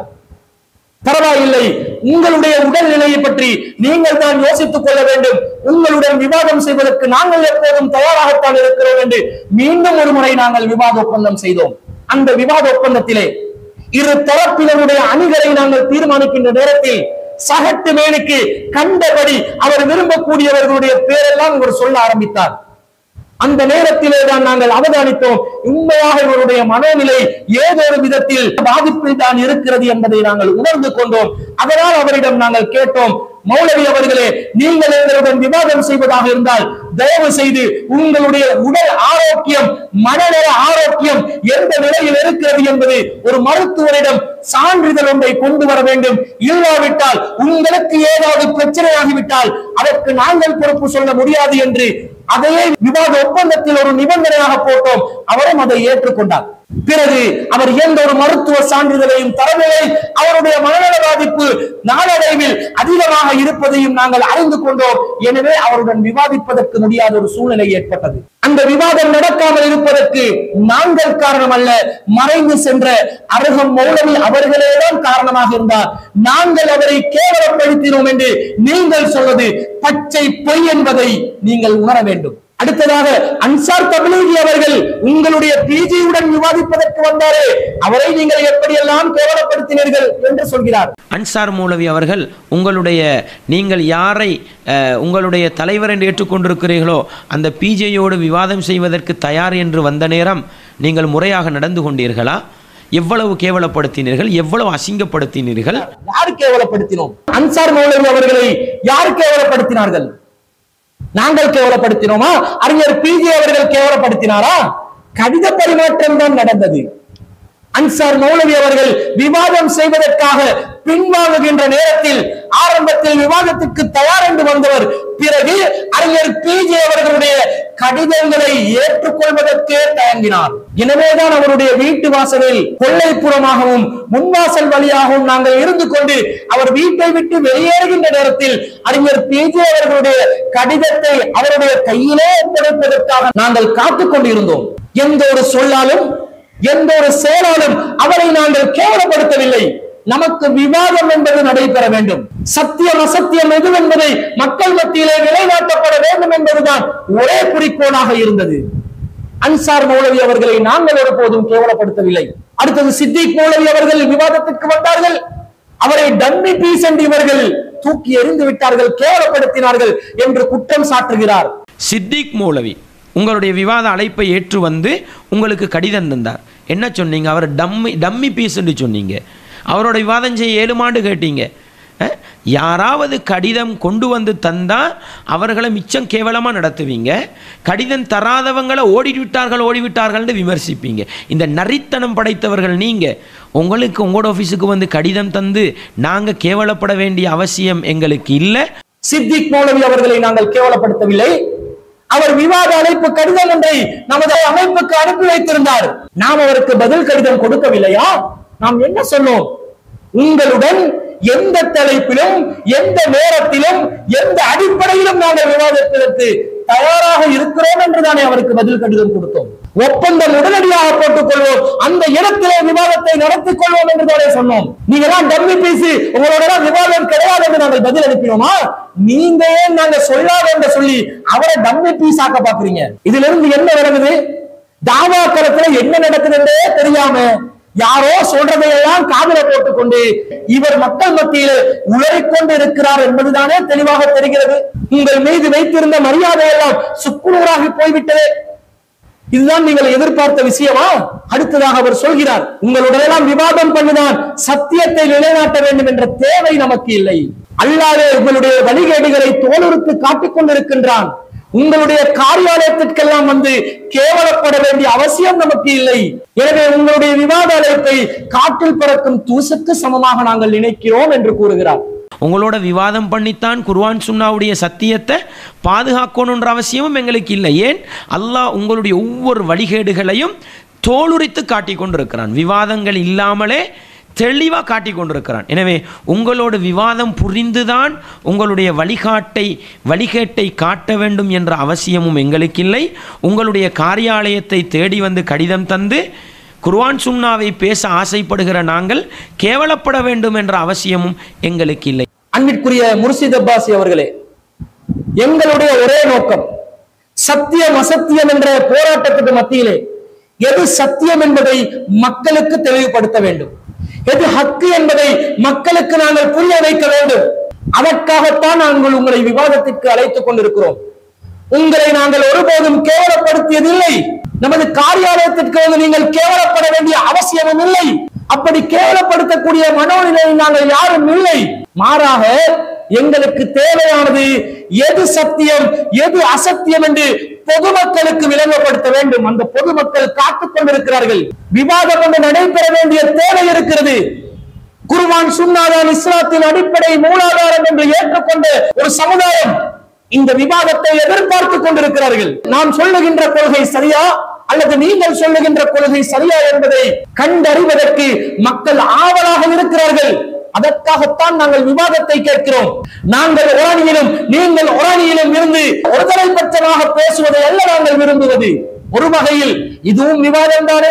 பரவாயில்லை உங்களுடைய உடல்நிலையை பற்றி நீங்கள் தான் யோசித்துக் கொள்ள வேண்டும் உங்களுடன் விவாதம் செய்வதற்கு நாங்கள் எப்போதும் தயாராகத்தான் இருக்கிறோம் என்று மீண்டும் ஒரு முறை நாங்கள் விவாத ஒப்பந்தம் செய்தோம் அந்த விவாத ஒப்பந்தத்திலே இரு தரப்பினருடைய அணிகளை நாங்கள் தீர்மானிக்கின்ற நேரத்தில் சகட்டு மேனுக்கு கண்டபடி அவர் விரும்பக்கூடியவர்களுடைய பேரெல்லாம் இவர் சொல்ல ஆரம்பித்தார் அந்த நேரத்திலே தான் நாங்கள் அவதானித்தோம் உண்மையாக இவருடைய மனோநிலை ஏதோ ஒரு விதத்தில் பாதிப்பில் தான் இருக்கிறது என்பதை நாங்கள் உணர்ந்து கொண்டோம் அதனால் அவரிடம் நாங்கள் கேட்டோம் மௌலவி அவர்களே நீங்கள் எங்களுடன் விவாதம் செய்வதாக இருந்தால் தயவு செய்து உங்களுடைய உடல் ஆரோக்கியம் மனநல ஆரோக்கியம் எந்த நிலையில் இருக்கிறது என்பது ஒரு மருத்துவரிடம் சான்றிதழ் ஒன்றை கொண்டு வர வேண்டும் இல்லாவிட்டால் உங்களுக்கு ஏதாவது பிரச்சனையாகிவிட்டால் அதற்கு நாங்கள் பொறுப்பு சொல்ல முடியாது என்று அதையே விவாத ஒப்பந்தத்தில் ஒரு நிபந்தனையாக போட்டோம் அவரும் அதை ஏற்றுக்கொண்டார் பிறகு அவர் எந்த ஒரு மருத்துவ சான்றிதழையும் தரவில்லை அவருடைய மனநல பாதிப்பு நாளடைவில் அதிகமாக இருப்பதையும் நாங்கள் அறிந்து கொண்டோம் எனவே அவருடன் விவாதிப்பதற்கு முடியாத ஒரு சூழ்நிலை ஏற்பட்டது அந்த விவாதம் நடக்காமல் இருப்பதற்கு நாங்கள் காரணம் அல்ல மறைந்து சென்ற அருகம் மௌலவி அவர்களேதான் காரணமாக இருந்தார் நாங்கள் அவரை கேவலப்படுத்தினோம் என்று நீங்கள் சொல்வது பச்சை பொய் என்பதை நீங்கள் உணர வேண்டும் அடுத்ததாக அன்சார் தபிலீகி அவர்கள் உங்களுடைய பிஜியுடன் விவாதிப்பதற்கு வந்தாரே அவரை நீங்கள் எப்படியெல்லாம் கேவலப்படுத்தினீர்கள் என்று சொல்கிறார் அன்சார் மௌலவி அவர்கள் உங்களுடைய நீங்கள் யாரை அஹ், உங்களுடைய தலைவர் என்று ஏற்றுக்கொண்டிருக்கிறீர்களோ அந்த பிஜேயோடு விவாதம் செய்வதற்கு தயார் என்று வந்த நேரம் நீங்கள் முறையாக நடந்து கொண்டீர்களா எவ்வளவு கேவலப்படுத்தினீர்கள் எவ்வளவு அசிங்கப்படுத்தினீர்கள் யார் கேவலப்படுத்தினோம் அன்சார் மௌலவி அவர்களை யார் கேவலப்படுத்தினார்கள் நாங்கள் கேவலப்படுத்தினோமா அறிஞர் பிஜி அவர்கள் கேவலப்படுத்தினாரா கடித பரிமாற்றம் தான் நடந்தது அன்சார் மௌலவி அவர்கள் விவாதம் செய்வதற்காக பின்வாங்குகின்ற நேரத்தில் ஆரம்பத்தில் விவாதத்துக்கு தயார் என்று வந்தவர் பிறகு அறிஞர் பிஜே அவர்களுடைய கடிதங்களை ஏற்றுக்கொள்வதற்கே தயங்கினார் எனவேதான் அவருடைய வீட்டு வாசலில் கொள்ளைப்புறமாகவும் முன்வாசல் வழியாகவும் நாங்கள் இருந்து கொண்டு அவர் வீட்டை விட்டு வெளியேறுகின்ற நேரத்தில் அறிஞர் பிஜே அவர்களுடைய கடிதத்தை அவருடைய கையிலே ஒப்படைப்பதற்காக நாங்கள் காத்துக் கொண்டிருந்தோம் எந்த ஒரு சொல்லாலும் எந்த ஒரு செயலாலும் அவரை நாங்கள் கேவலப்படுத்தவில்லை நமக்கு விவாதம் என்பது நடைபெற வேண்டும் சத்தியம் அசத்தியம் எது என்பதை மக்கள் மத்தியிலே நிலைநாட்டப்பட வேண்டும் என்பதுதான் ஒரே குறிக்கோளாக இருந்தது அன்சார் மௌலவி அவர்களை நாங்கள் ஒருபோதும் கேவலப்படுத்தவில்லை அடுத்தது சித்திக் மௌலவி அவர்கள் விவாதத்திற்கு வந்தார்கள் அவரை டம்மி பீஸ் என்று இவர்கள் தூக்கி எறிந்து விட்டார்கள் கேவலப்படுத்தினார்கள் என்று குற்றம் சாட்டுகிறார் சித்திக் மௌலவி உங்களுடைய விவாத அழைப்பை ஏற்று வந்து உங்களுக்கு கடிதம் தந்தார் என்ன சொன்னீங்க அவர் டம்மி டம்மி பீஸ்ன்னு சொன்னீங்க அவரோட விவாதம் செய்ய ஏழுமாண்டு கேட்டீங்க அஹ், யாராவது கடிதம் கொண்டு வந்து தந்தா அவர்களை மிச்சம் கேவலமாக நடத்துவீங்க கடிதம் தராதவங்களை ஓடிவிட்டார்கள் ஓடிவிட்டார்கள்னு விமர்சிப்பீங்க இந்த நரித்தனம் படைத்தவர்கள் நீங்கள் உங்களுக்கு உங்களோட ஆஃபீஸுக்கு வந்து கடிதம் தந்து நாங்கள் கேவலப்பட வேண்டிய அவசியம் எங்களுக்கு இல்லை சித்திக் மௌலவி அவர்களை நாங்கள் கேவலப்படுத்தவில்லை அவர் விவாத அழைப்பு கடிதம் ஒன்றை நமது அமைப்புக்கு அனுப்பி வைத்திருந்தார் நாம் அவருக்கு பதில் கடிதம் கொடுக்கவில்லையா நாம் என்ன சொன்னோம் உங்களுடன் எந்த தலைப்பிலும் எந்த நேரத்திலும் எந்த அடிப்படையிலும் நாங்கள் விவாதத்திற்கு தயாராக இருக்கிறோம் என்றுதானே அவருக்கு பதில் கடிதம் கொடுத்தோம் ஒப்பந்தம் உடனடியாக போட்டுக் கொள்வோம் அந்த இடத்திலே விவாதத்தை நடத்திக் கொள்வோம் என்றுதானே சொன்னோம் நீங்க தான் டம்மி பேசி உங்களோட எல்லாம் விவாதம் கிடையாது என்று நாங்கள் பதில் அனுப்பினோமா நீங்க ஏன் நாங்க சொல்லாத என்று சொல்லி அவரை டம்மி பீஸ் ஆக்க பாக்குறீங்க இதுல இருந்து என்ன நடக்குது தாவா களத்துல என்ன நடக்குதுன்றே தெரியாம யாரோ சொல்றதையெல்லாம் காதுல போட்டுக்கொண்டு இவர் மக்கள் மத்தியில உளறிக்கொண்டு இருக்கிறார் என்பதுதானே தெளிவாக தெரிகிறது உங்கள் மீது வைத்திருந்த மரியாதை எல்லாம் சுக்குநூறாகி போய்விட்டது இதுதான் நீங்கள் எதிர்பார்த்த விஷயமா அடுத்ததாக அவர் சொல்கிறார் உங்களுடனெல்லாம் விவாதம் பண்ணிதான் சத்தியத்தை நிலைநாட்ட வேண்டும் என்ற தேவை நமக்கு இல்லை அல்லாதே உங்களுடைய வழிகேடுகளை தோலுறுத்து காட்டிக் கொண்டிருக்கின்றான் உங்களுடைய காரியாலயத்திற்கெல்லாம் வந்து கேவலப்பட வேண்டிய அவசியம் நமக்கு இல்லை எனவே உங்களுடைய விவாத அழைப்பை காற்றில் பறக்கும் தூசுக்கு சமமாக நாங்கள் நினைக்கிறோம் என்று கூறுகிறார் உங்களோட விவாதம் பண்ணித்தான் குர்ஆன் சுன்னாவுடைய சத்தியத்தை பாதுகாக்கணுன்ற அவசியமும் எங்களுக்கு இல்லை ஏன் அல்லாஹ் உங்களுடைய ஒவ்வொரு வழிகேடுகளையும் தோலுரித்து காட்டிக் கொண்டிருக்கிறான் விவாதங்கள் இல்லாமலே தெளிவாக காட்டிக் கொண்டிருக்கிறான் எனவே உங்களோட விவாதம் புரிந்துதான் உங்களுடைய வழிகாட்டை வழிகேட்டை காட்ட வேண்டும் என்ற அவசியமும் எங்களுக்கு இல்லை உங்களுடைய காரியாலயத்தை தேடி வந்து கடிதம் தந்து குர்ஆன் சுன்னாவை பேச ஆசைப்படுகிற நாங்கள் கேவலப்பட வேண்டும் என்ற அவசியமும் எங்களுக்கு இல்லை அன்பிற்குரிய முர்ஷித் அப்பாசி அவர்களே எங்களுடைய ஒரே நோக்கம் சத்தியம் அசத்தியம் என்ற போராட்டத்துக்கு மத்தியிலே எது சத்தியம் என்பதை மக்களுக்கு தெளிவுபடுத்த வேண்டும் எது ஹக்கு என்பதை மக்களுக்கு நாங்கள் புரிய வைக்க வேண்டும் அதற்காகத்தான் நாங்கள் உங்களை விவாதத்திற்கு அழைத்துக் கொண்டிருக்கிறோம் உங்களை நாங்கள் ஒருபோதும் கேவலப்படுத்தியதில்லை நமது காரியாலயத்திற்கு வந்து நீங்கள் கேவலப்பட வேண்டிய அவசியமும் இல்லை அப்படி கேவலப்படுத்தக்கூடிய மனோநிலையில் நாங்கள் யாரும் இல்லை மாறாக எங்களுக்கு தேவையானது எது சத்தியம் எது அசத்தியம் என்று பொதுமக்களுக்கு விளங்கப்படுத்த வேண்டும் அந்த பொதுமக்கள் காத்துக் கொண்டிருக்கிறார்கள் விவாதம் ஒன்று நடைபெற வேண்டிய தேவை இருக்கிறது குர்வான் சுன்னாதான் இஸ்லாத்தின் அடிப்படை மூலாதாரம் என்று ஏற்றுக்கொண்ட ஒரு சமுதாயம் இந்த விவாதத்தை எதிர்பார்த்துக் கொண்டிருக்கிறார்கள் நாம் சொல்லுகின்ற கொள்கை சரியா அல்லது நீங்கள் சொல்லுகின்ற கொள்கை சரியா என்பதை கண்டறிவதற்கு மக்கள் ஆவலாக இருக்கிறார்கள் அதற்காகத்தான் நாங்கள் விவாதத்தை கேட்கிறோம் நாங்கள் ஒரு அணியிலும் நீங்கள் ஒரு அணியிலும் இருந்து ஒருதலை பட்சமாக பேசுவதை அல்ல நாங்கள் விரும்புவது ஒரு வகையில் இதுவும் விவாதம் தானே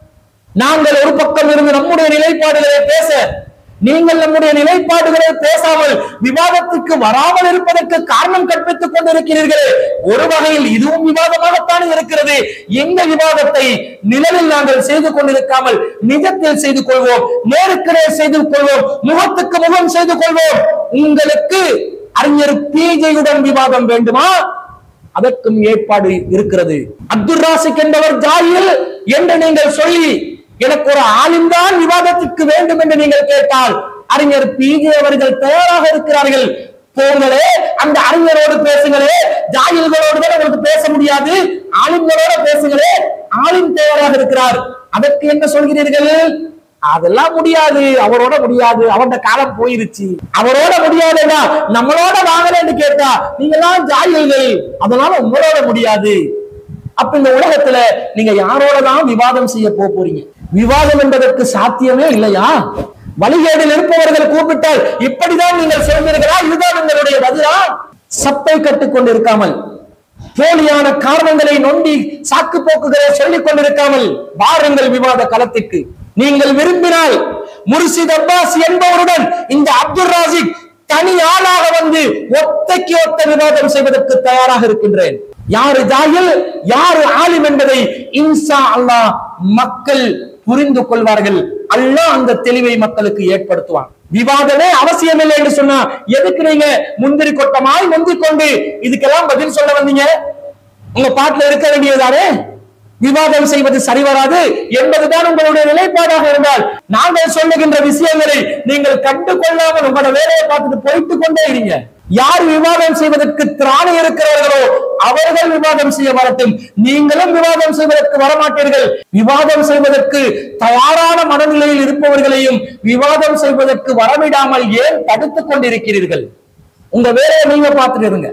நாங்கள் ஒரு பக்கம் இருந்து நம்முடைய நிலைப்பாடுகளை பேச நீங்கள் நம்முடைய நிலைப்பாடுகளை பேசாமல் விவாதத்துக்கு வராமல் இருப்பதற்கு காரணம் கற்பித்துக் கொண்டிருக்கிறீர்களே ஒரு வகையில் இதுவும் விவாதமாகத்தான் இருக்கிறது எந்த விவாதத்தை நிழலில் நாங்கள் செய்து கொண்டிருக்காமல் நிஜத்தில் செய்து கொள்வோம் நேருக்கு நேர் செய்து கொள்வோம் முகத்துக்கு முகம் செய்து கொள்வோம் உங்களுக்கு அறிஞர் பிஜையுடன் விவாதம் வேண்டுமா அதற்கும் ஏற்பாடு இருக்கிறது அப்துல் ராசிக் என்பவர் ஜாயில் என்று நீங்கள் சொல்லி எனக்கு ஒரு ஆலிம்தான் விவாதத்திற்கு வேண்டும் என்று நீங்கள் கேட்டால் அறிஞர் பிஜே அவர்கள் தயாராக இருக்கிறார்கள் போங்களே அந்த அறிஞரோடு பேசுங்களே ஜாயில்களோடு தான் உங்களுக்கு பேச முடியாது ஆலிம்களோட பேசுங்களே ஆலிம் தயாராக இருக்கிறார் அதற்கு என்ன சொல்கிறீர்கள் அதெல்லாம் முடியாது அவரோட முடியாது அவரோட காலம் போயிருச்சு அவரோட முடியாதுன்னா நம்மளோட வாங்கலன்னு கேட்டா நீங்க எல்லாம் ஜாயில்கள் அதனால உங்களோட முடியாது அப்ப இந்த உலகத்துல நீங்க யாரோட தான் விவாதம் செய்ய போக போறீங்க விவாதம் என்பதற்கு சாத்தியமே இல்லையா வழிகேடில் இருப்பவர்கள் கூப்பிட்டால் இப்படிதான் நீங்கள் சொல்வீர்களா இதுதான் உங்களுடைய பதிலா சப்பை கட்டுக் கொண்டிருக்காமல் போலியான காரணங்களை நொண்டி சாக்கு போக்குகளை சொல்லிக் கொண்டிருக்காமல் வாருங்கள் விவாத களத்திற்கு நீங்கள் விரும்பினால் முர்ஷித் அப்பாஸ் என்பவருடன் இந்த அப்துல் ராசிக் தனி ஆளாக வந்து ஒத்தைக்கு ஒத்த விவாதம் செய்வதற்கு தயாராக இருக்கின்றேன் யாரு ஜாகில் யாரு ஆலிம் என்பதை இன்சா அல்லாஹ் மக்கள் புரிந்து கொள்வார்கள் அல்லாஹ் அந்த தெளிவை மக்களுக்கு ஏற்படுத்துவான் விவாதமே அவசியம் இல்லை என்று சொன்னா எதுக்கு நீங்க முந்திரி கொட்டமாய் முந்திக் கொண்டு இதுக்கெல்லாம் பதில் சொல்ல வந்தீங்க உங்க பாட்டுல இருக்க வேண்டியதானே விவாதம் செய்வது சரி வராது என்பதுதான் உங்களுடைய நிலைப்பாடாக இருந்தால் நாங்கள் சொல்லுகின்ற விஷயங்களை நீங்கள் கண்டு கொள்ளாமல் உங்களோட வேலையை பார்த்துட்டு போயிட்டு கொண்டே இருங்க யார் விவாதம் செய்வதற்கு திராணி இருக்கிறார்களோ அவர்கள் விவாதம் செய்ய வரட்டும் நீங்களும் விவாதம் செய்வதற்கு வரமாட்டீர்கள் விவாதம் செய்வதற்கு தயாரான மனநிலையில் இருப்பவர்களையும் விவாதம் செய்வதற்கு வரவிடாமல் ஏன் தடுத்துக் கொண்டிருக்கிறீர்கள் உங்க வேலையை நீங்க பார்த்துட்டு இருங்க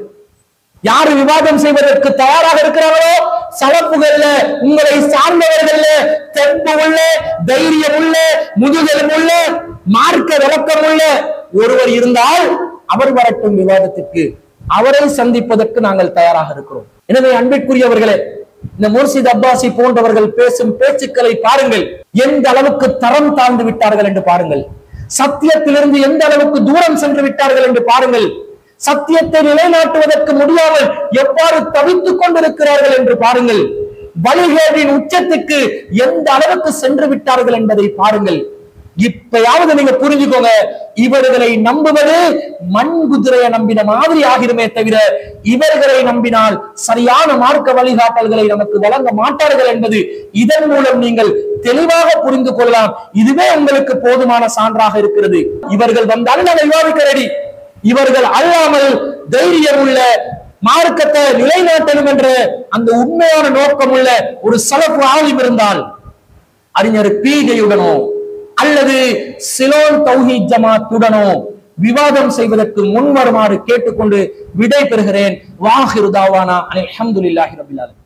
யாரு விவாதம் செய்வதற்கு தயாராக இருக்கிறார்களோ சலப்புகள்ல உங்களை சார்ந்தவர்கள்ல தெம்பு உள்ள தைரியம் உள்ள முதுகெலும் உள்ள மார்க்க விளக்கம் உள்ள ஒருவர் இருந்தால் அவர் வரட்டும் விவாதத்திற்கு அவரை சந்திப்பதற்கு நாங்கள் தயாராக இருக்கிறோம் எனவே அன்பிற்குரியவர்களே இந்த முர்ஷித் அப்பாசி போன்றவர்கள் பேசும் பேச்சுக்களை பாருங்கள் எந்த அளவுக்கு தரம் தாழ்ந்து விட்டார்கள் என்று பாருங்கள் சத்தியத்திலிருந்து எந்த அளவுக்கு தூரம் சென்று விட்டார்கள் என்று பாருங்கள் சத்தியத்தை நிலைநாட்டுவதற்கு முடியாமல் எவ்வாறு தவித்துக் கொண்டிருக்கிறார்கள் என்று பாருங்கள் வழிகேடின் உச்சத்துக்கு எந்த அளவுக்கு சென்று விட்டார்கள் என்பதை பாருங்கள் இப்பயாவது நீங்க புரிஞ்சுக்கோங்க இவர்களை நம்புவது மண் குதிரையை நம்பின மாதிரி ஆகிருமே தவிர இவர்களை நம்பினால் சரியான மார்க்க வழிகாட்டல்களை நமக்கு வழங்க மாட்டார்கள் என்பது இதன் மூலம் நீங்கள் தெளிவாக புரிந்து கொள்ளலாம் இதுவே உங்களுக்கு போதுமான சான்றாக இருக்கிறது இவர்கள் வந்தால் நாங்கள் விவாதிக்க ரெடி இவர்கள் அல்லாமல் தைரியம் உள்ள மார்க்கத்தை நிலைநாட்டணும் என்ற அந்த உண்மையான நோக்கம் உள்ள ஒரு சலப்பு ஆலிம் இருந்தால் அறிஞர் பீகையுடனோ அல்லது சிலோன் தௌஹீத் ஜமாத்துடனோ விவாதம் செய்வதற்கு முன் வருமாறு கேட்டுக்கொண்டு விடை பெறுகிறேன் வாஹிரு தாவானா அனில் அல்ஹம்துலில்லாஹி ரபில் ஆலமீன்